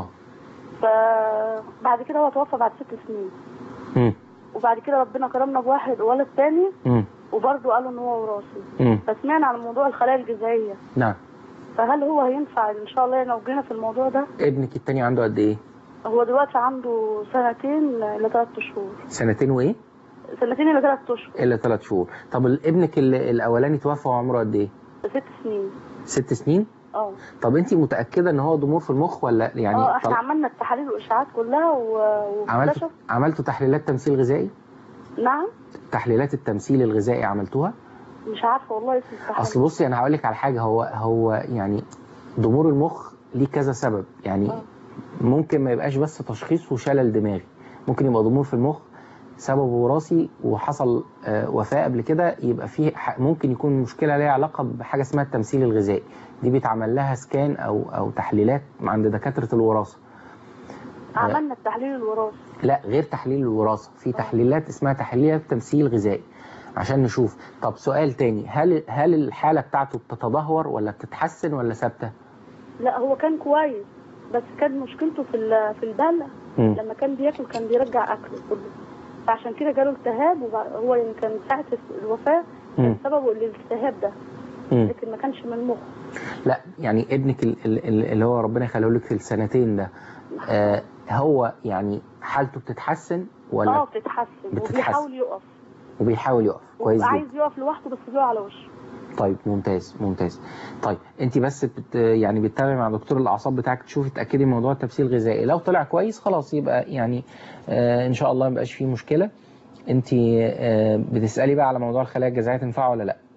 فبعد كده هو توفى بعد ست سنين امم وبعد كده ربنا كرمنا بواحد ولد تاني امم وبرضه قالوا ان هو وراثي امم فسمعنا عن موضوع الخلايا الجذعيه نعم فهل هو هينفع ان شاء الله ينوجينا في الموضوع ده ابنك التاني عنده قد ايه هو دلوقتي عنده سنتين لثلاث شهور سنتين وايه سنتين لثلاث اشهر الا ثلاث شهور طب ال- ابنك ال- الاولاني توفى وعمره قد ايه ست سنين ست سنين اه طب انت متاكده ان هو ضمور في المخ ولا يعني اه احنا طل- عملنا التحاليل والاشعاعات كلها و... عملتوا واكتشف عملتوا تحليلات تمثيل غذائي نعم تحليلات التمثيل الغذائي عملتوها مش عارفه والله اسم التحاليل اصل بصي انا هقول لك على حاجه هو هو يعني ضمور المخ ليه كذا سبب يعني آه. ممكن ما يبقاش بس تشخيص وشلل دماغي ممكن يبقى ضمور في المخ سبب وراثي وحصل آه، وفاة قبل كده يبقى فيه ح- ممكن يكون مشكلة ليها علاقة بحاجة اسمها التمثيل الغذائي دي بيتعمل لها سكان أو أو تحليلات عند دكاترة الوراثة عملنا التحليل الوراثي لا غير تحليل الوراثة في تحليلات اسمها تحليلات تمثيل غذائي عشان نشوف طب سؤال تاني هل هل الحالة بتاعته بتتدهور ولا بتتحسن ولا ثابتة؟ لا هو كان كويس بس كان مشكلته في ال- في البلع مم. لما كان بياكل كان بيرجع اكله كله فعشان كده جاله التهاب وهو يعني كان ساعة الوفاة مم. كان سببه الالتهاب ده مم. لكن ما كانش من المخ لا يعني ابنك ال- ال- ال- اللي هو ربنا يخليه لك في السنتين ده آه هو يعني حالته بتتحسن اه ولا بتتحسن بتتحسن. وبيحاول يقف وبيحاول يقف كويس جدا وعايز يقف لوحده بس بيقع على وشه طيب ممتاز ممتاز طيب انت بس بت يعني بتتابعي مع دكتور الاعصاب بتاعك تشوفي تاكدي من موضوع التمثيل الغذائي لو طلع كويس خلاص يبقى يعني آه ان شاء الله ما يبقاش فيه مشكله انت آه بتسالي بقى على موضوع الخلايا الجذعيه تنفع ولا لا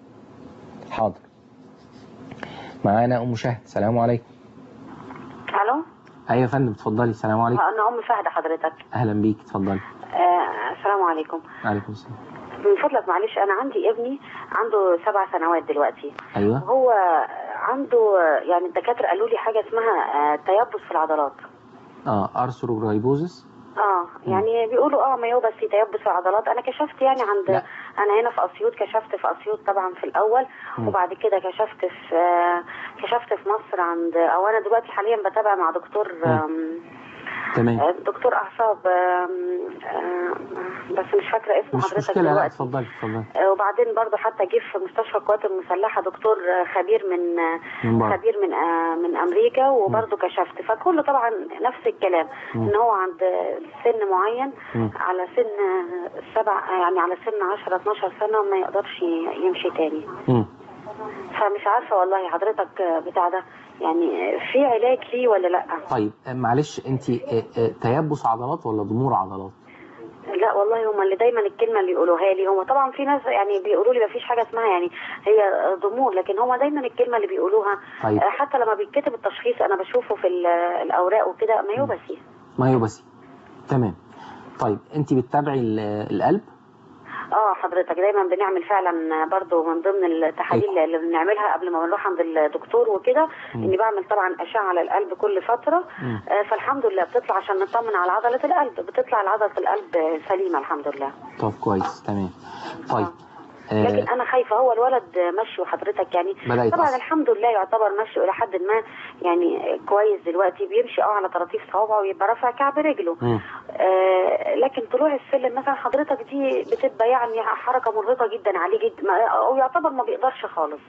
حاضر معانا ام شهد السلام عليكم الو ايوه يا فندم اتفضلي السلام عليكم انا ام فهد حضرتك اهلا بيك اتفضلي آه السلام عليكم عليكم السلام من فضلك معلش انا عندي ابني عنده سبع سنوات دلوقتي ايوه هو عنده يعني الدكاتره قالوا لي حاجه اسمها آه تيبس في العضلات اه ارثروجرايبوزس اه يعني بيقولوا اه مايوبس في تيبس في العضلات انا كشفت يعني عند لا. انا هنا في اسيوط كشفت في اسيوط طبعا في الاول مم. وبعد كده كشفت في آه كشفت في مصر عند او انا دلوقتي حاليا بتابع مع دكتور مم. آم، تمام آه، دكتور اعصاب آم، آه، بس مش فاكره اسم مش حضرتك مشكله لا دلوقتي اتفضلي اتفضلي آه، وبعدين برضه حتى جه في مستشفى القوات المسلحه دكتور آه، خبير من آه، من بره. خبير من آه، من امريكا وبرضه كشفت فكله طبعا نفس الكلام مم. ان هو عند سن معين مم. على سن آه، سبع آه، يعني على سن 10 12 سنه ما يقدرش يمشي تاني مم. فمش عارفه والله حضرتك آه، بتاع ده يعني آه، في علاج ليه ولا لا طيب آه، معلش انت آه، آه، تيبس عضلات ولا ضمور عضلات لا والله هم اللي دايما الكلمه اللي يقولوها لي هم طبعا في ناس يعني بيقولوا لي مفيش حاجه اسمها يعني هي ضمور لكن هم دايما الكلمه اللي بيقولوها طيب. آه، حتى لما بيتكتب التشخيص انا بشوفه في ال- الاوراق وكده مايوبسي مايوباسي تمام طيب انت بتتابعي ال- القلب اه حضرتك دايما بنعمل فعلا برضو من ضمن التحاليل اللي بنعملها قبل ما بنروح عند الدكتور وكده مم. اني بعمل طبعا اشعه على القلب كل فتره مم. آه، فالحمد لله بتطلع عشان نطمن على عضله القلب بتطلع عضله القلب سليمه الحمد لله طب كويس تمام طيب لكن آه انا خايفه هو الولد مشي وحضرتك يعني بدأ يتأثر. طبعا الحمد لله يعتبر مشي الى حد ما يعني كويس دلوقتي بيمشي اه على طراطيف صوابعه ويبقى رافع كعب رجله مم. آه لكن طلوع السلم مثلا حضرتك دي بتبقى يعني حركه مرهقه جدا عليه جدا ما- او يعتبر ما بيقدرش خالص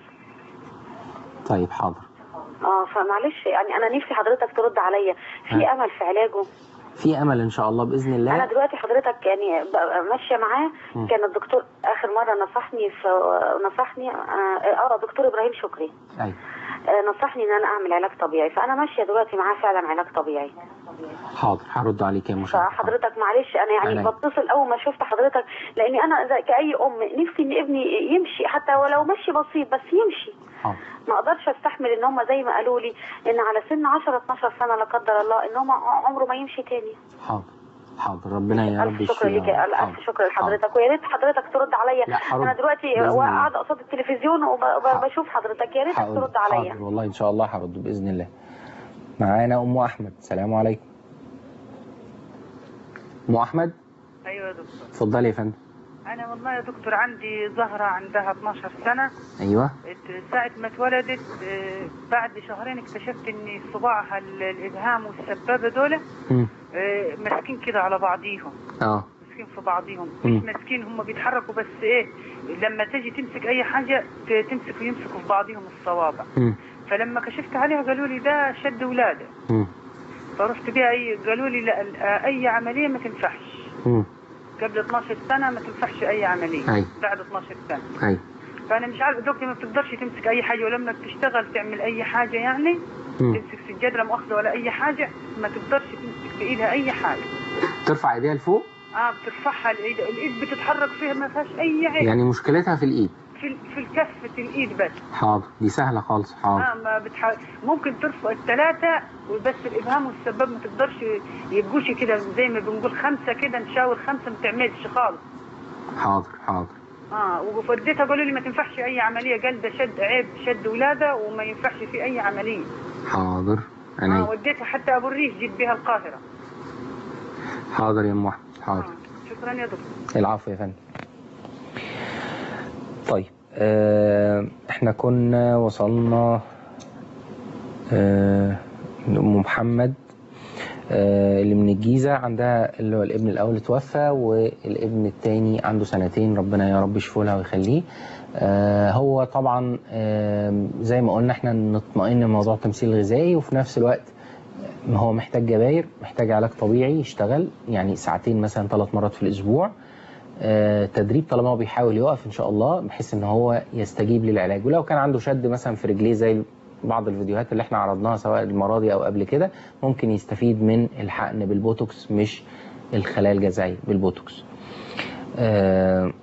طيب حاضر اه فمعلش يعني انا نفسي حضرتك ترد عليا في ها. امل في علاجه في امل ان شاء الله باذن انا الله دلوقتي حضرتك يعني ببقى ماشيه معاه مم. كان الدكتور اخر مره نصحني في نصحني اه, آه دكتور ابراهيم شكري ايوه آه نصحني ان انا اعمل علاج طبيعي فانا ماشيه دلوقتي معاه فعلا علاج طبيعي حاضر هرد عليك يا مشاهد فحضرتك معلش انا يعني عليا. بتصل اول ما شفت حضرتك لاني انا زي كاي ام نفسي ان ابني يمشي حتى ولو مشي بسيط بس يمشي حاضر ما اقدرش استحمل ان هم زي ما قالوا لي ان على سن 10 12 سنه لا قدر الله ان هم عمره ما يمشي تاني حاضر حاضر ربنا يا رب الف شكر يشفيه ليك يا رب. الف حاضر. شكر لحضرتك ويا ريت حضرتك ترد عليا لا، هرد. انا دلوقتي بإذن الله. قاعده قصاد التلفزيون وبشوف حضرتك يا ريت حاضر. ترد عليا حاضر والله ان شاء الله هرد باذن الله معانا ام احمد السلام عليكم ام احمد ايوه يا دكتور اتفضلي يا فندم انا والله يا دكتور عندي زهره عندها 12 سنه ايوه ات- ساعه ما اتولدت آه، بعد شهرين اكتشفت ان صباعها ال- الابهام والسبابه دول مم. آه، ماسكين كده على بعضيهم اه ماسكين في بعضيهم مم. مش ماسكين هم بيتحركوا بس ايه لما تيجي تمسك اي حاجه ت- تمسك ويمسكوا في بعضهم الصوابع مم. فلما كشفت عليها قالوا لي ده شد ولاده مم. فرحت بيها اي قالوا لي لا آه، اي عمليه ما تنفعش مم. قبل 12 سنه ما تنفعش اي عمليه أي. بعد 12 سنه ايوه فانا مش عارف دكتور ما بتقدرش تمسك اي حاجه ولما بتشتغل تعمل اي حاجه يعني مم. تمسك سجاده لا مؤاخذه ولا اي حاجه ما تقدرش تمسك بايدها اي حاجه ترفع ايديها لفوق اه بترفعها الايد الايد بتتحرك فيها ما فيهاش اي عيب يعني مشكلتها في الايد في في الكفه الايد بس حاضر دي سهله خالص حاضر اه ما بتح... ممكن ترفع الثلاثه وبس الابهام والسباب ما تقدرش يبقوش كده زي ما بنقول خمسه كده نشاور خمسه ما تعملش خالص حاضر حاضر اه وفديتها قالوا لي ما تنفعش اي عمليه قال ده شد عيب شد ولاده وما ينفعش في اي عمليه حاضر اه عينيا وديتها حتى ابو الريش جيت بيها القاهره حاضر يا ام احمد حاضر شكرا يا دكتور العفو يا فندم طيب آه احنا كنا وصلنا آه لأم محمد آه اللي من الجيزة عندها اللي هو الابن الأول اتوفى والابن التاني عنده سنتين ربنا يا رب يشفيه لها ويخليه آه هو طبعا آه زي ما قلنا احنا نطمئن من موضوع التمثيل الغذائي وفي نفس الوقت هو محتاج جباير محتاج علاج طبيعي يشتغل يعني ساعتين مثلا ثلاث مرات في الأسبوع آه، تدريب طالما هو بيحاول يقف ان شاء الله بحيث ان هو يستجيب للعلاج ولو كان عنده شد مثلا في رجليه زي بعض الفيديوهات اللي احنا عرضناها سواء المره دي او قبل كده ممكن يستفيد من الحقن بالبوتوكس مش الخلايا الجذعيه بالبوتوكس آه،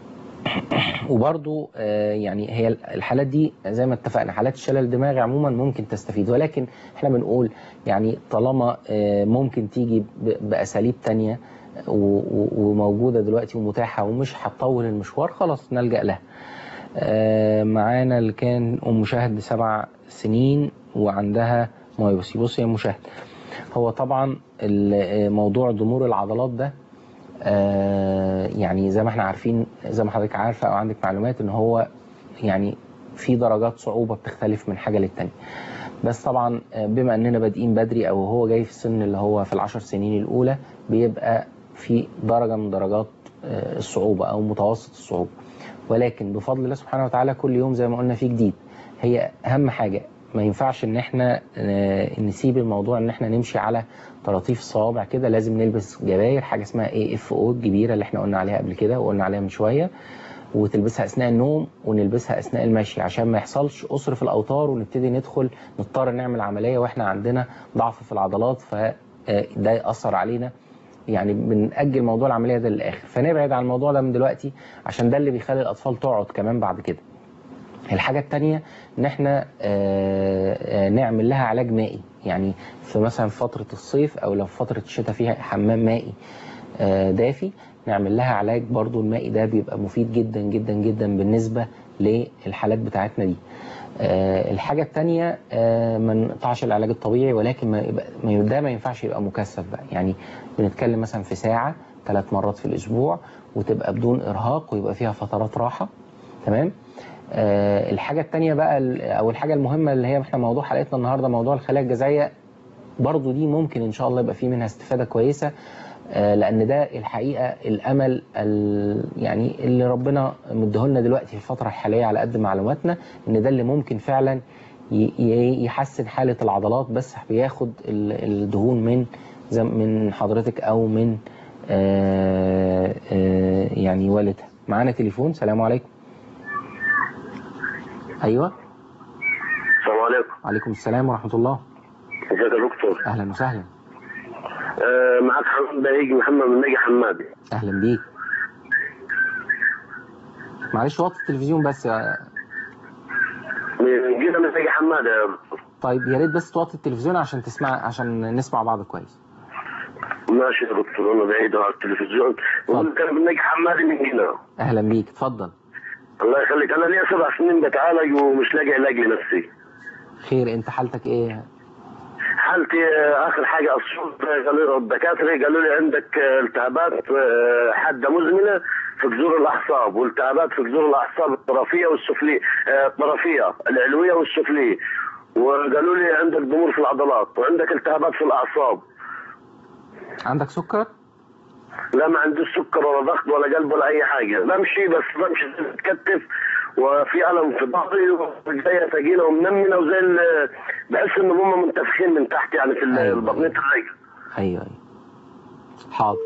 وبرضو آه، يعني هي الحالات دي زي ما اتفقنا حالات الشلل الدماغي عموما ممكن تستفيد ولكن احنا بنقول يعني طالما آه، ممكن تيجي ب- باساليب تانية و- و- وموجوده دلوقتي ومتاحه ومش هتطول المشوار خلاص نلجا لها. آه، معانا اللي كان ام مشاهد سبع سنين وعندها مايوسي بصي يا مشاهد هو طبعا ال- موضوع ضمور العضلات ده آه، يعني زي ما احنا عارفين زي ما حضرتك عارفه او عندك معلومات ان هو يعني في درجات صعوبه بتختلف من حاجه للتانيه بس طبعا آه، بما اننا بادئين بدري او هو جاي في السن اللي هو في العشر سنين الاولى بيبقى في درجه من درجات آه، الصعوبه او متوسط الصعوبه ولكن بفضل الله سبحانه وتعالى كل يوم زي ما قلنا في جديد هي اهم حاجه ما ينفعش ان احنا آه، نسيب الموضوع ان احنا نمشي على طراطيف الصوابع كده لازم نلبس جباير حاجه اسمها اي اف او الكبيره اللي احنا قلنا عليها قبل كده وقلنا عليها من شويه وتلبسها اثناء النوم ونلبسها اثناء المشي عشان ما يحصلش قصر في الاوتار ونبتدي ندخل نضطر نعمل عمليه واحنا عندنا ضعف في العضلات فده ياثر علينا يعني بنأجل موضوع العمليه ده للاخر فنبعد عن الموضوع ده من دلوقتي عشان ده اللي بيخلي الاطفال تقعد كمان بعد كده الحاجة التانية ان احنا آه، آه، نعمل لها علاج مائي يعني في مثلا فترة الصيف او لو في فترة الشتاء فيها حمام مائي آه، دافي نعمل لها علاج برضو المائي ده بيبقى مفيد جدا جدا جدا بالنسبة للحالات بتاعتنا دي آه، الحاجة التانية آه، ما نقطعش العلاج الطبيعي ولكن ما يبقى ما- ده ما ينفعش يبقى مكثف بقى يعني بنتكلم مثلا في ساعة ثلاث مرات في الأسبوع وتبقى بدون إرهاق ويبقى فيها فترات راحة تمام آه، الحاجة التانية بقى ال- أو الحاجة المهمة اللي هي احنا موضوع حلقتنا النهاردة موضوع الخلايا الجذعية برضو دي ممكن إن شاء الله يبقى فيه منها استفادة كويسة آه، لأن ده الحقيقة الأمل ال- يعني اللي ربنا مديهولنا دلوقتي في الفترة الحالية على قد معلوماتنا إن ده اللي ممكن فعلا ي- ي- يحسن حالة العضلات بس بياخد ال- الدهون من زي من حضرتك أو من آه، آه، يعني والدها معانا تليفون سلام عليكم ايوه السلام عليكم عليكم السلام ورحمه الله ازيك يا دكتور اهلا وسهلا آه معاك حماد بهيج محمد من ناجي حمادي اهلا بيك معلش وطي التلفزيون بس يا- من جينا من ناجي حمادي يا دكتور طيب يا ريت بس توطي التلفزيون عشان تسمع عشان نسمع بعض كويس ماشي يا دكتور انا بعيد على التلفزيون بقول لك انا من ناجي حمادي من جينا اهلا بيك اتفضل الله يخليك انا ليا سبع سنين بتعالج ومش لاقي علاج لنفسي خير انت حالتك ايه حالتي آه، اخر حاجه الصوت قالوا لي الدكاتره قالوا لي عندك آه، التهابات آه، حاده مزمنه في جذور الاعصاب والتهابات في جذور الاعصاب الطرفيه والسفليه آه، الطرفيه العلويه والسفليه وقالوا لي عندك ضمور في العضلات وعندك التهابات في الاعصاب عندك سكر لا ما عنديش سكر ولا ضغط ولا قلب ولا اي حاجه بمشي بس بمشي زي متكتف وفي الم في ظهري ورجليا ثقيله ومنمنه وزي ال- بحس ان هم منتفخين من تحت يعني في ال- البطنيه الرجل ايوه ايوه حاضر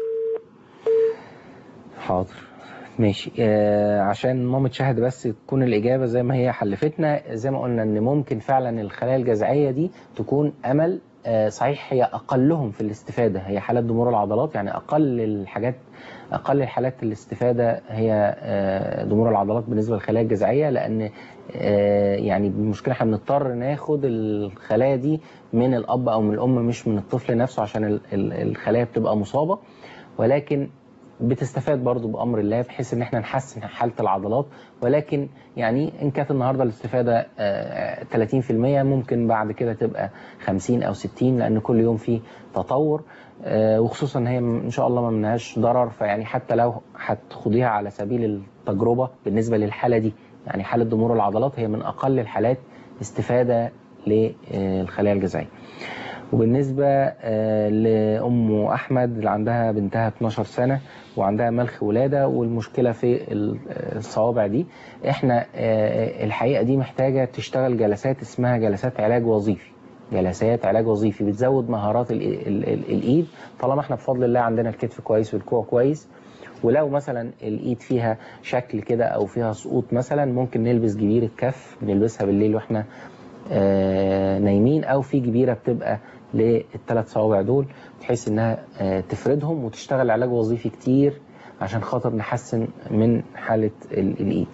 حاضر ماشي آه عشان ماما تشاهد بس تكون الإجابة زي ما هي حلفتنا زي ما قلنا إن ممكن فعلا الخلايا الجذعية دي تكون أمل آه صحيح هي أقلهم في الاستفادة هي حالات ضمور العضلات يعني أقل الحاجات أقل الحالات الاستفادة هي آه ضمور العضلات بالنسبة للخلايا الجذعية لأن آه يعني المشكلة احنا بنضطر ناخد الخلايا دي من الأب أو من الأم مش من الطفل نفسه عشان ال- ال- الخلايا بتبقى مصابة ولكن بتستفاد برضو بأمر الله بحيث ان احنا نحسن حالة العضلات ولكن يعني ان كانت النهاردة الاستفادة آه، 30% ممكن بعد كده تبقى 50 او 60 لان كل يوم في تطور آه، وخصوصا ان هي ان شاء الله ما منهاش ضرر فيعني حتى لو هتخوضيها على سبيل التجربة بالنسبة للحالة دي يعني حالة ضمور العضلات هي من اقل الحالات استفادة للخلايا الجذعية وبالنسبة آه، لأم أحمد اللي عندها بنتها 12 سنة وعندها ملخ ولادة والمشكلة في ال- الصوابع دي احنا آه، الحقيقة دي محتاجة تشتغل جلسات اسمها جلسات علاج وظيفي جلسات علاج وظيفي بتزود مهارات ال- ال- ال- الإيد طالما احنا بفضل الله عندنا الكتف كويس والكوع كويس ولو مثلا الايد فيها شكل كده او فيها سقوط مثلا ممكن نلبس جبيرة كف بنلبسها بالليل واحنا آه، نايمين او في جبيره بتبقى للثلاث صوابع دول بحيث انها آه، تفردهم وتشتغل علاج وظيفي كتير عشان خاطر نحسن من حاله ال- الايد.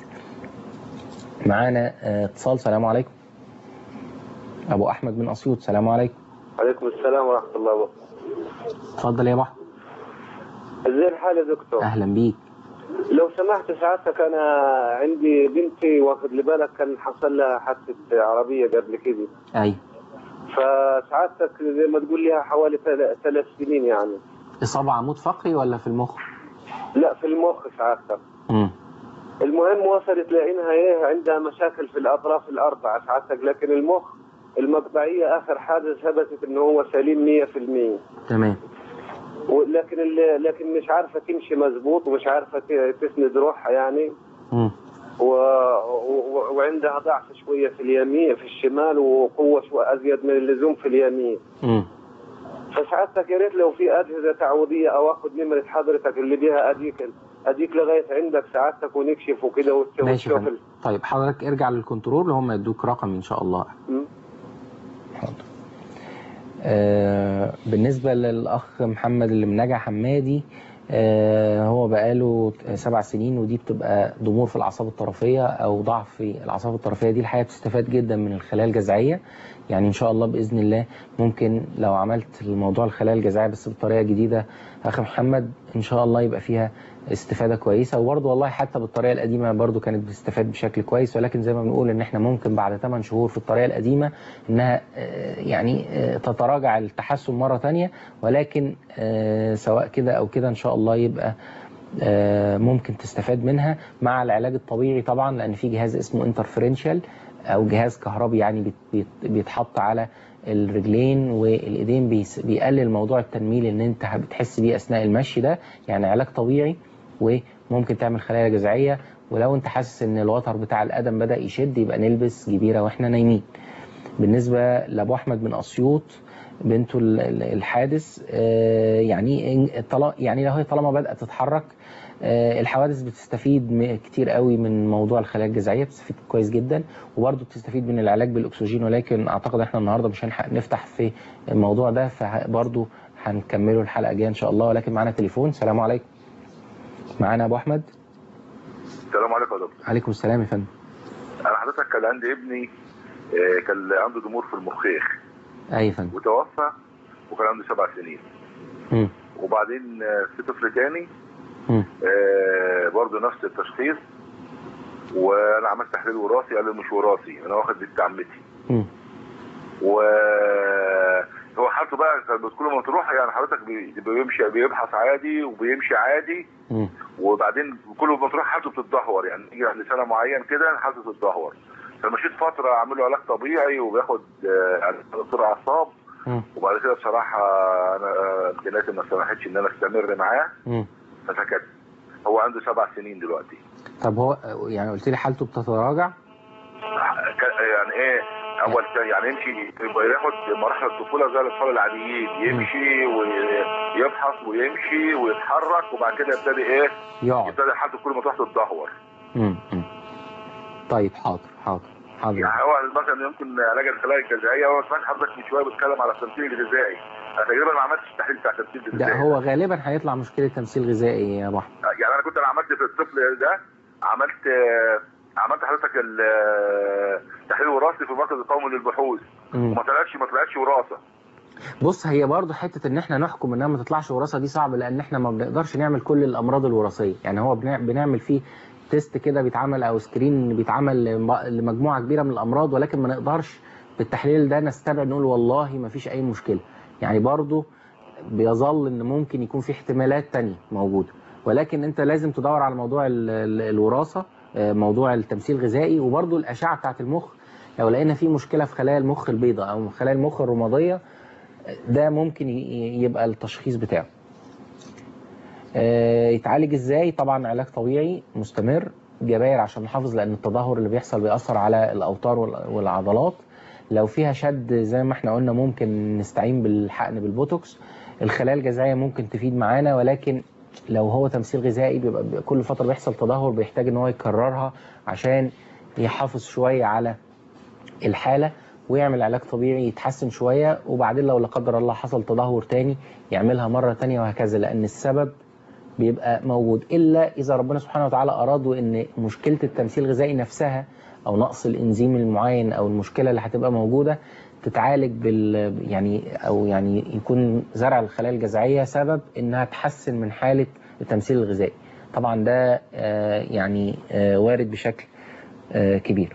معانا آه، اتصال سلام عليكم. ابو احمد من اسيوط سلام عليكم. عليكم السلام ورحمة الله وبركاته اتفضل يا ابو احمد. ازاي الحال يا دكتور اهلا بيك. لو سمحت سعادتك انا عندي بنتي واخد لي بالك كان حصل لها حادثة عربية قبل كده اي فسعادتك زي ما تقول لها حوالي ثل- ثلاث سنين يعني اصابه عمود فقري ولا في المخ؟ لا في المخ سعادتك امم المهم وصلت لانها ايه عندها مشاكل في الاطراف الاربعه سعادتك لكن المخ المقطعيه اخر حاجه ثبتت ان هو سليم 100% تمام. ولكن ال- لكن مش عارفه تمشي مظبوط ومش عارفه ت- تسند روحها يعني امم و... و... وعندها ضعف شويه في اليمين في الشمال وقوه شويه ازيد من اللزوم في اليمين امم فسعادتك يا ريت لو في اجهزه تعويضيه او اخذ نمره حضرتك اللي بيها اديك اديك لغايه عندك سعادتك ونكشف وكده وت- ماشي يا وتشوف فندم. طيب حضرتك ارجع للكنترول وهم يدوك رقم ان شاء الله. م. حاضر. آه بالنسبة للأخ محمد اللي من نجع حمادي آه هو بقاله سبع سنين ودي بتبقى ضمور في الأعصاب الطرفية أو ضعف في الأعصاب الطرفية دي الحقيقة بتستفاد جدا من الخلايا الجذعية يعني إن شاء الله بإذن الله ممكن لو عملت الموضوع الخلايا الجذعية بس بطريقة جديدة أخي محمد إن شاء الله يبقى فيها استفادة كويسة وبرضه والله حتى بالطريقة القديمة برضه كانت بتستفاد بشكل كويس ولكن زي ما بنقول إن إحنا ممكن بعد 8 شهور في الطريقة القديمة إنها آه، يعني آه، تتراجع التحسن مرة تانية ولكن آه، سواء كده أو كده إن شاء الله يبقى آه، ممكن تستفاد منها مع العلاج الطبيعي طبعا لأن في جهاز اسمه انترفرنشال أو جهاز كهربي يعني بيت- بيت- بيتحط على الرجلين والايدين بيس- بيقلل موضوع التنميل اللي انت بتحس بيه اثناء المشي ده يعني علاج طبيعي وممكن تعمل خلايا جذعيه ولو انت حاسس ان الوتر بتاع القدم بدا يشد يبقى نلبس جبيره واحنا نايمين بالنسبه لابو احمد من اسيوط بنته ال- ال- الحادث آه، يعني إن- طلا- يعني لو هي طالما بدات تتحرك آه، الحوادث بتستفيد م- كتير قوي من موضوع الخلايا الجذعيه بتستفيد كويس جدا وبرضه بتستفيد من العلاج بالاكسجين ولكن اعتقد احنا النهارده مش هنحق نفتح في الموضوع ده فبرضه هنكمله الحلقه الجايه ان شاء الله ولكن معانا تليفون سلام عليكم معانا ابو احمد السلام عليكم يا دكتور عليكم السلام يا فندم انا حضرتك كان عندي ابني آه، كان عنده ضمور في المخيخ اي يا فندم وتوفى وكان عنده سبع سنين مم. وبعدين آه، في طفل تاني مم. آه، برضه نفس التشخيص وانا عملت تحليل وراثي قال لي مش وراثي انا واخد بنت عمتي مم. و هو حالته بقى كانت كل ما تروح يعني حضرتك بي- بيمشي بيبحث عادي وبيمشي عادي مم. وبعدين كل ما تروح حالته بتتدهور يعني يجي عند سنه معين كده حالته تتدهور فمشيت فتره اعمل له علاج طبيعي وبياخد آه، علاج دكتور اعصاب مم. وبعد كده بصراحه انا آه، امكانياتي ما سمحتش ان انا استمر معاه مم. فسكت هو عنده سبع سنين دلوقتي طب هو يعني قلت لي حالته بتتراجع ك- يعني ايه اول سنة يعني يمشي يبقى ياخد مراحل الطفوله زي الاطفال العاديين يمشي ويبحث ويمشي ويتحرك وبعد كده يبتدي ايه يقعد يبتدي حالته كل ما تروح تتدهور مم. مم. طيب حاضر حاضر حاضر يعني هو مثلا يمكن علاج الخلايا الجذعيه هو سمعت حضرتك من شويه بتتكلم على التمثيل الغذائي انا تقريبا ما عملتش التحليل بتاع التمثيل ده الغذائي هو غالبا هيطلع مشكله تمثيل غذائي يا ابو احمد يعني انا كنت انا عملت في الطفل ده عملت آه، عملت حضرتك ال- آه، التحليل الوراثي في المركز القومي للبحوث مم. وما طلعش ما طلعش وراثه بص هي برضه حته ان احنا نحكم انها ما تطلعش وراثه دي صعب لان احنا ما بنقدرش نعمل كل الامراض الوراثيه يعني هو بنع- بنعمل فيه تيست كده بيتعمل او سكرين بيتعمل لم- لمجموعه كبيره من الامراض ولكن ما نقدرش بالتحليل ده نستبعد نقول والله ما فيش اي مشكله يعني برضه بيظل ان ممكن يكون في احتمالات تانية موجوده ولكن انت لازم تدور على موضوع ال- ال- الوراثه آه، موضوع التمثيل الغذائي وبرضه الاشعه بتاعت المخ لو لقينا في مشكله في خلايا المخ البيضاء او خلايا المخ الرماديه ده ممكن ي- يبقى التشخيص بتاعه آه، يتعالج ازاي طبعا علاج طبيعي مستمر جباير عشان نحافظ لان التدهور اللي بيحصل بيأثر على الاوتار وال- والعضلات لو فيها شد زي ما احنا قلنا ممكن نستعين بالحقن بالبوتوكس الخلايا الجذعيه ممكن تفيد معانا ولكن لو هو تمثيل غذائي بيبقى بيبقى كل فتره بيحصل تدهور بيحتاج ان هو يكررها عشان يحافظ شويه على الحاله ويعمل علاج طبيعي يتحسن شويه وبعدين لو لا قدر الله حصل تدهور تاني يعملها مره تانيه وهكذا لان السبب بيبقى موجود الا اذا ربنا سبحانه وتعالى اراد ان مشكله التمثيل الغذائي نفسها او نقص الانزيم المعين او المشكله اللي هتبقى موجوده تتعالج بال يعني او يعني يكون زرع الخلايا الجذعيه سبب انها تحسن من حاله التمثيل الغذائي طبعا ده آه، يعني آه، وارد بشكل آه، كبير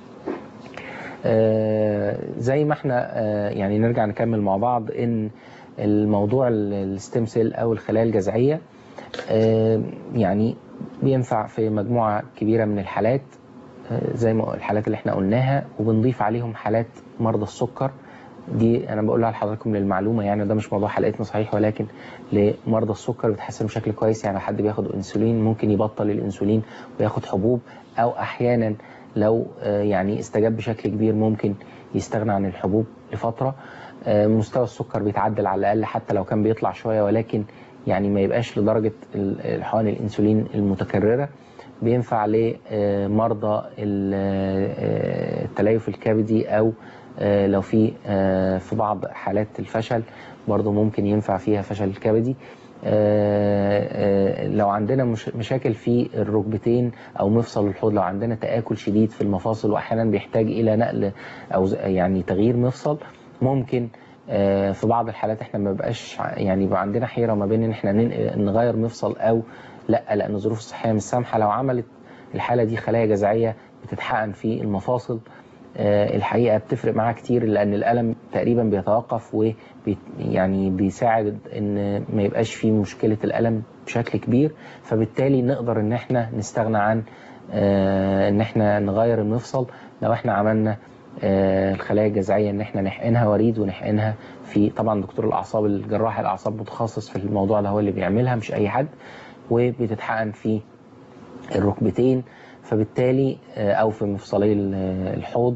آه، زي ما احنا آه، يعني نرجع نكمل مع بعض ان الموضوع ال- الستيم سيل او الخلايا الجذعيه آه، يعني بينفع في مجموعه كبيره من الحالات آه، زي ما الحالات اللي احنا قلناها وبنضيف عليهم حالات مرضى السكر دي انا بقولها لحضراتكم للمعلومه يعني ده مش موضوع حلقتنا صحيح ولكن لمرضى السكر بتحسن بشكل كويس يعني حد بياخد انسولين ممكن يبطل الانسولين وياخد حبوب او احيانا لو آه، يعني استجاب بشكل كبير ممكن يستغنى عن الحبوب لفتره آه، مستوى السكر بيتعدل على الاقل حتى لو كان بيطلع شويه ولكن يعني ما يبقاش لدرجه ال- الحقن الانسولين المتكرره بينفع لمرضى ال- آه، التليف الكبدي او آه، لو في آه، في بعض حالات الفشل برضو ممكن ينفع فيها فشل الكبدي آه، آه، لو عندنا مش مشاكل في الركبتين او مفصل الحوض لو عندنا تآكل شديد في المفاصل واحيانا بيحتاج الى نقل او ز- يعني تغيير مفصل ممكن آه، في بعض الحالات احنا ما بقاش ع- يعني يبقى عندنا حيره ما بين ان احنا ننقل- نغير مفصل او لا لان الظروف الصحيه مش سامحه لو عملت الحاله دي خلايا جذعيه بتتحقن في المفاصل آه، الحقيقه بتفرق معاها كتير لان الالم تقريبا بيتوقف و يعني بيساعد ان ما يبقاش فيه مشكله الالم بشكل كبير فبالتالي نقدر ان احنا نستغنى عن آه، ان احنا نغير المفصل لو احنا عملنا آه، الخلايا الجذعيه ان احنا نحقنها وريد ونحقنها في طبعا دكتور الاعصاب الجراح الاعصاب متخصص في الموضوع ده هو اللي بيعملها مش اي حد وبتتحقن في الركبتين فبالتالي آه، او في مفصلي ال- الحوض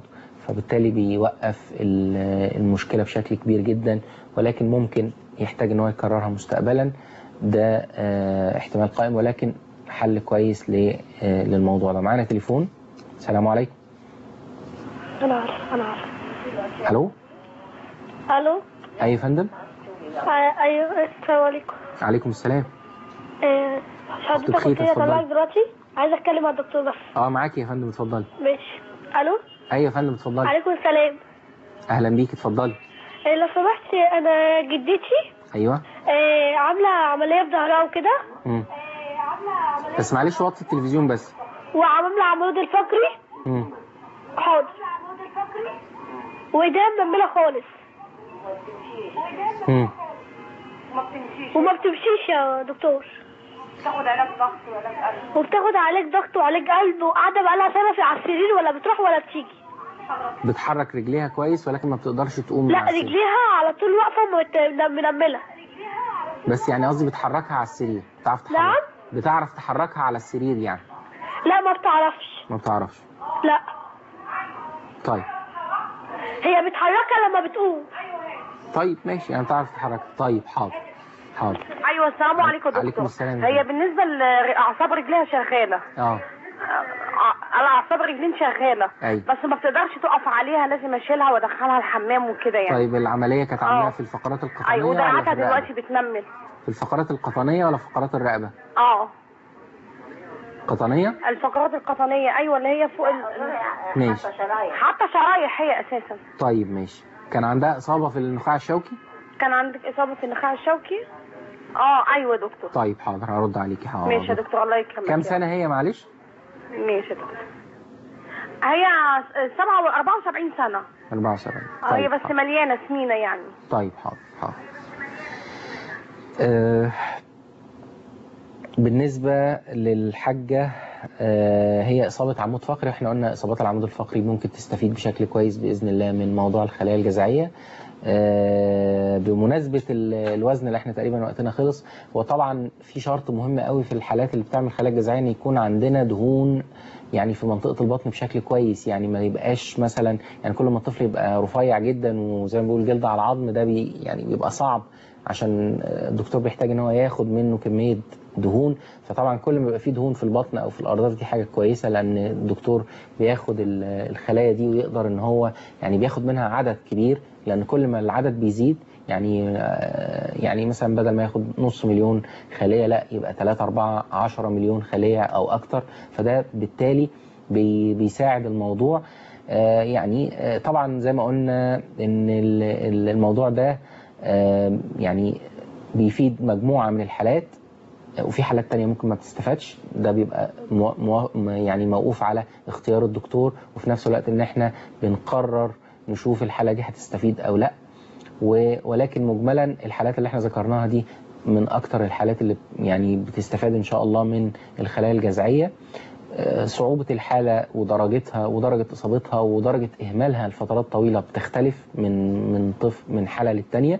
فبالتالي بيوقف ال- المشكله بشكل كبير جدا ولكن ممكن يحتاج ان هو يكررها مستقبلا ده آه، احتمال قائم ولكن حل كويس ل- آه، للموضوع ده معانا تليفون السلام عليكم انا عارفه انا عارفه الو الو اي يا فندم آه، ايوه السلام عليكم عليكم السلام آه، حضرتك بخير، قلت لي اتفضلي. اطلعك دلوقتي عايزه اتكلم مع الدكتور بس اه معاك يا فندم اتفضلي ماشي الو اي يا فندم اتفضلي عليكم السلام اهلا بيك اتفضلي آه، لو سمحت انا جدتي ايوه آه، عامله عمليه في ظهرها وكده مم. بس معلش وطي التلفزيون بس وعامله عمود الفقري مم. حاضر وايديها منمله خالص مم. وما بتمشيش يا دكتور بتاخد علاج ضغط وعلاج قلب وبتاخد علاج ضغط وعلاج قلب وقاعده بقالها سنه في على السرير ولا بتروح ولا بتيجي بتحرك رجليها كويس ولكن ما بتقدرش تقوم من لا على السرير. رجليها على طول واقفه ومت- منمله بس يعني قصدي بتحركها على السرير بتعرف تحرك نعم بتعرف تحركها على السرير يعني لا ما بتعرفش ما بتعرفش لا طيب هي بتحركها لما بتقوم طيب ماشي يعني بتعرف تحركها طيب حاضر حاضر ايوه السلام عليكم يا عليكم دكتور السلام. هي بالنسبه لاعصاب رجليها شغاله اه ع- على اعصاب رجلين شغاله أيوة. بس ما بتقدرش تقف عليها لازم اشيلها وادخلها الحمام وكده يعني طيب العملية كانت عاملاها آه. في الفقرات القطنية ايوه ولا في ودراعاتها الرقبة؟ دلوقتي بتنمل في الفقرات القطنية ولا في فقرات الرقبة اه قطنية الفقرات القطنيه ايوه اللي هي فوق ال... ماشي حتى شرايح هي اساسا طيب ماشي كان عندها إصابة في النخاع الشوكي كان عندك اصابه في النخاع الشوكي اه ايوه يا دكتور طيب حاضر هرد عليكي حاضر ماشي يا دكتور الله يكرمك كام يا سنة هي معلش ماشي يا دكتور هي 7 74 سنه 74 آه، هي طيب بس مليانه سمينه يعني طيب حاضر حاضر آه بالنسبة للحاجة آه هي إصابة عمود فقري احنا قلنا إصابات العمود الفقري ممكن تستفيد بشكل كويس بإذن الله من موضوع الخلايا الجذعية آه بمناسبة ال- الوزن اللي احنا تقريبا وقتنا خلص هو طبعا في شرط مهم قوي في الحالات اللي بتعمل خلايا جذعية ان يكون عندنا دهون يعني في منطقة البطن بشكل كويس يعني ما يبقاش مثلا يعني كل ما الطفل يبقى رفيع جدا وزي ما بيقول جلد على العظم ده بي يعني بيبقى صعب عشان الدكتور بيحتاج ان هو ياخد منه كمية دهون فطبعا كل ما يبقى فيه دهون في البطن او في الارداف دي حاجة كويسة لان الدكتور بياخد ال- الخلايا دي ويقدر ان هو يعني بياخد منها عدد كبير لان كل ما العدد بيزيد يعني آه، يعني مثلا بدل ما ياخد نص مليون خلية لا يبقى 3 4 10 مليون خلية او اكتر فده بالتالي بي- بيساعد الموضوع آه، يعني آه، طبعا زي ما قلنا ان ال- ال- الموضوع ده آه، يعني بيفيد مجموعة من الحالات وفي حالات تانية ممكن ما بتستفادش ده بيبقى مو مو يعني موقوف على اختيار الدكتور وفي نفس الوقت ان احنا بنقرر نشوف الحالة دي هتستفيد او لا و- ولكن مجملا الحالات اللي احنا ذكرناها دي من اكتر الحالات اللي يعني بتستفاد ان شاء الله من الخلايا الجذعية آه، صعوبة الحالة ودرجتها ودرجة إصابتها ودرجة إهمالها لفترات طويلة بتختلف من من طفل من حالة للتانية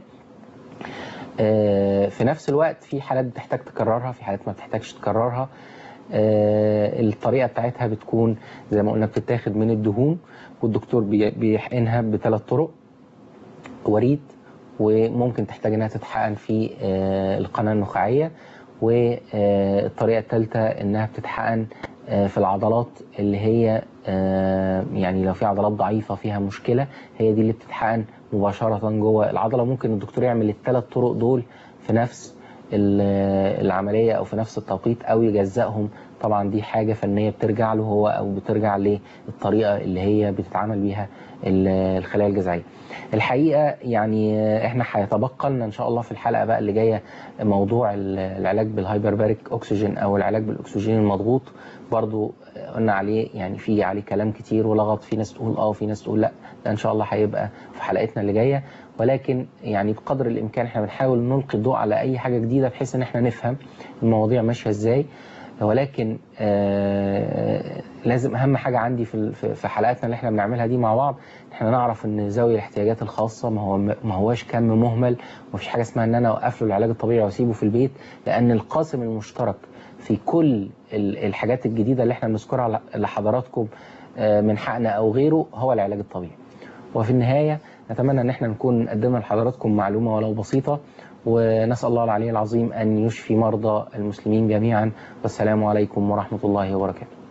آه، في نفس الوقت في حالات بتحتاج تكررها في حالات ما بتحتاجش تكررها آه، الطريقة بتاعتها بتكون زي ما قلنا بتتاخد من الدهون والدكتور بي- بيحقنها بثلاث طرق وريد وممكن تحتاج انها تتحقن في آه، القناة النخاعية والطريقة الثالثة انها بتتحقن آه، في العضلات اللي هي آه، يعني لو في عضلات ضعيفة فيها مشكلة هي دي اللي بتتحقن مباشرة جوه العضلة ممكن الدكتور يعمل الثلاث طرق دول في نفس ال- العملية أو في نفس التوقيت أو يجزأهم طبعا دي حاجة فنية بترجع له هو أو بترجع للطريقة اللي هي بتتعامل بيها ال- الخلايا الجذعية الحقيقة يعني احنا هيتبقى لنا ان شاء الله في الحلقة بقى اللي جاية موضوع ال- العلاج بالهايبرباريك اكسجين او العلاج بالاكسجين المضغوط برضو قلنا عليه يعني في عليه كلام كتير ولغط في ناس تقول اه وفي ناس تقول لا ده ان شاء الله هيبقى في حلقتنا اللي جاية ولكن يعني بقدر الامكان احنا بنحاول نلقي الضوء على اي حاجة جديدة بحيث ان احنا نفهم المواضيع ماشية ازاي ولكن آه لازم اهم حاجه عندي في ال- في في حلقاتنا اللي احنا بنعملها دي مع بعض احنا نعرف ان ذوي الاحتياجات الخاصه ما هو ما هواش كم مهمل ومفيش حاجه اسمها ان انا اوقف له العلاج الطبيعي واسيبه في البيت لان القاسم المشترك في كل ال- الحاجات الجديده اللي احنا بنذكرها ل- لحضراتكم آه، من حقن او غيره هو العلاج الطبيعي وفي النهايه نتمنى ان احنا نكون قدمنا لحضراتكم معلومه ولو بسيطه ونسال الله العلي العظيم ان يشفي مرضى المسلمين جميعا والسلام عليكم ورحمه الله وبركاته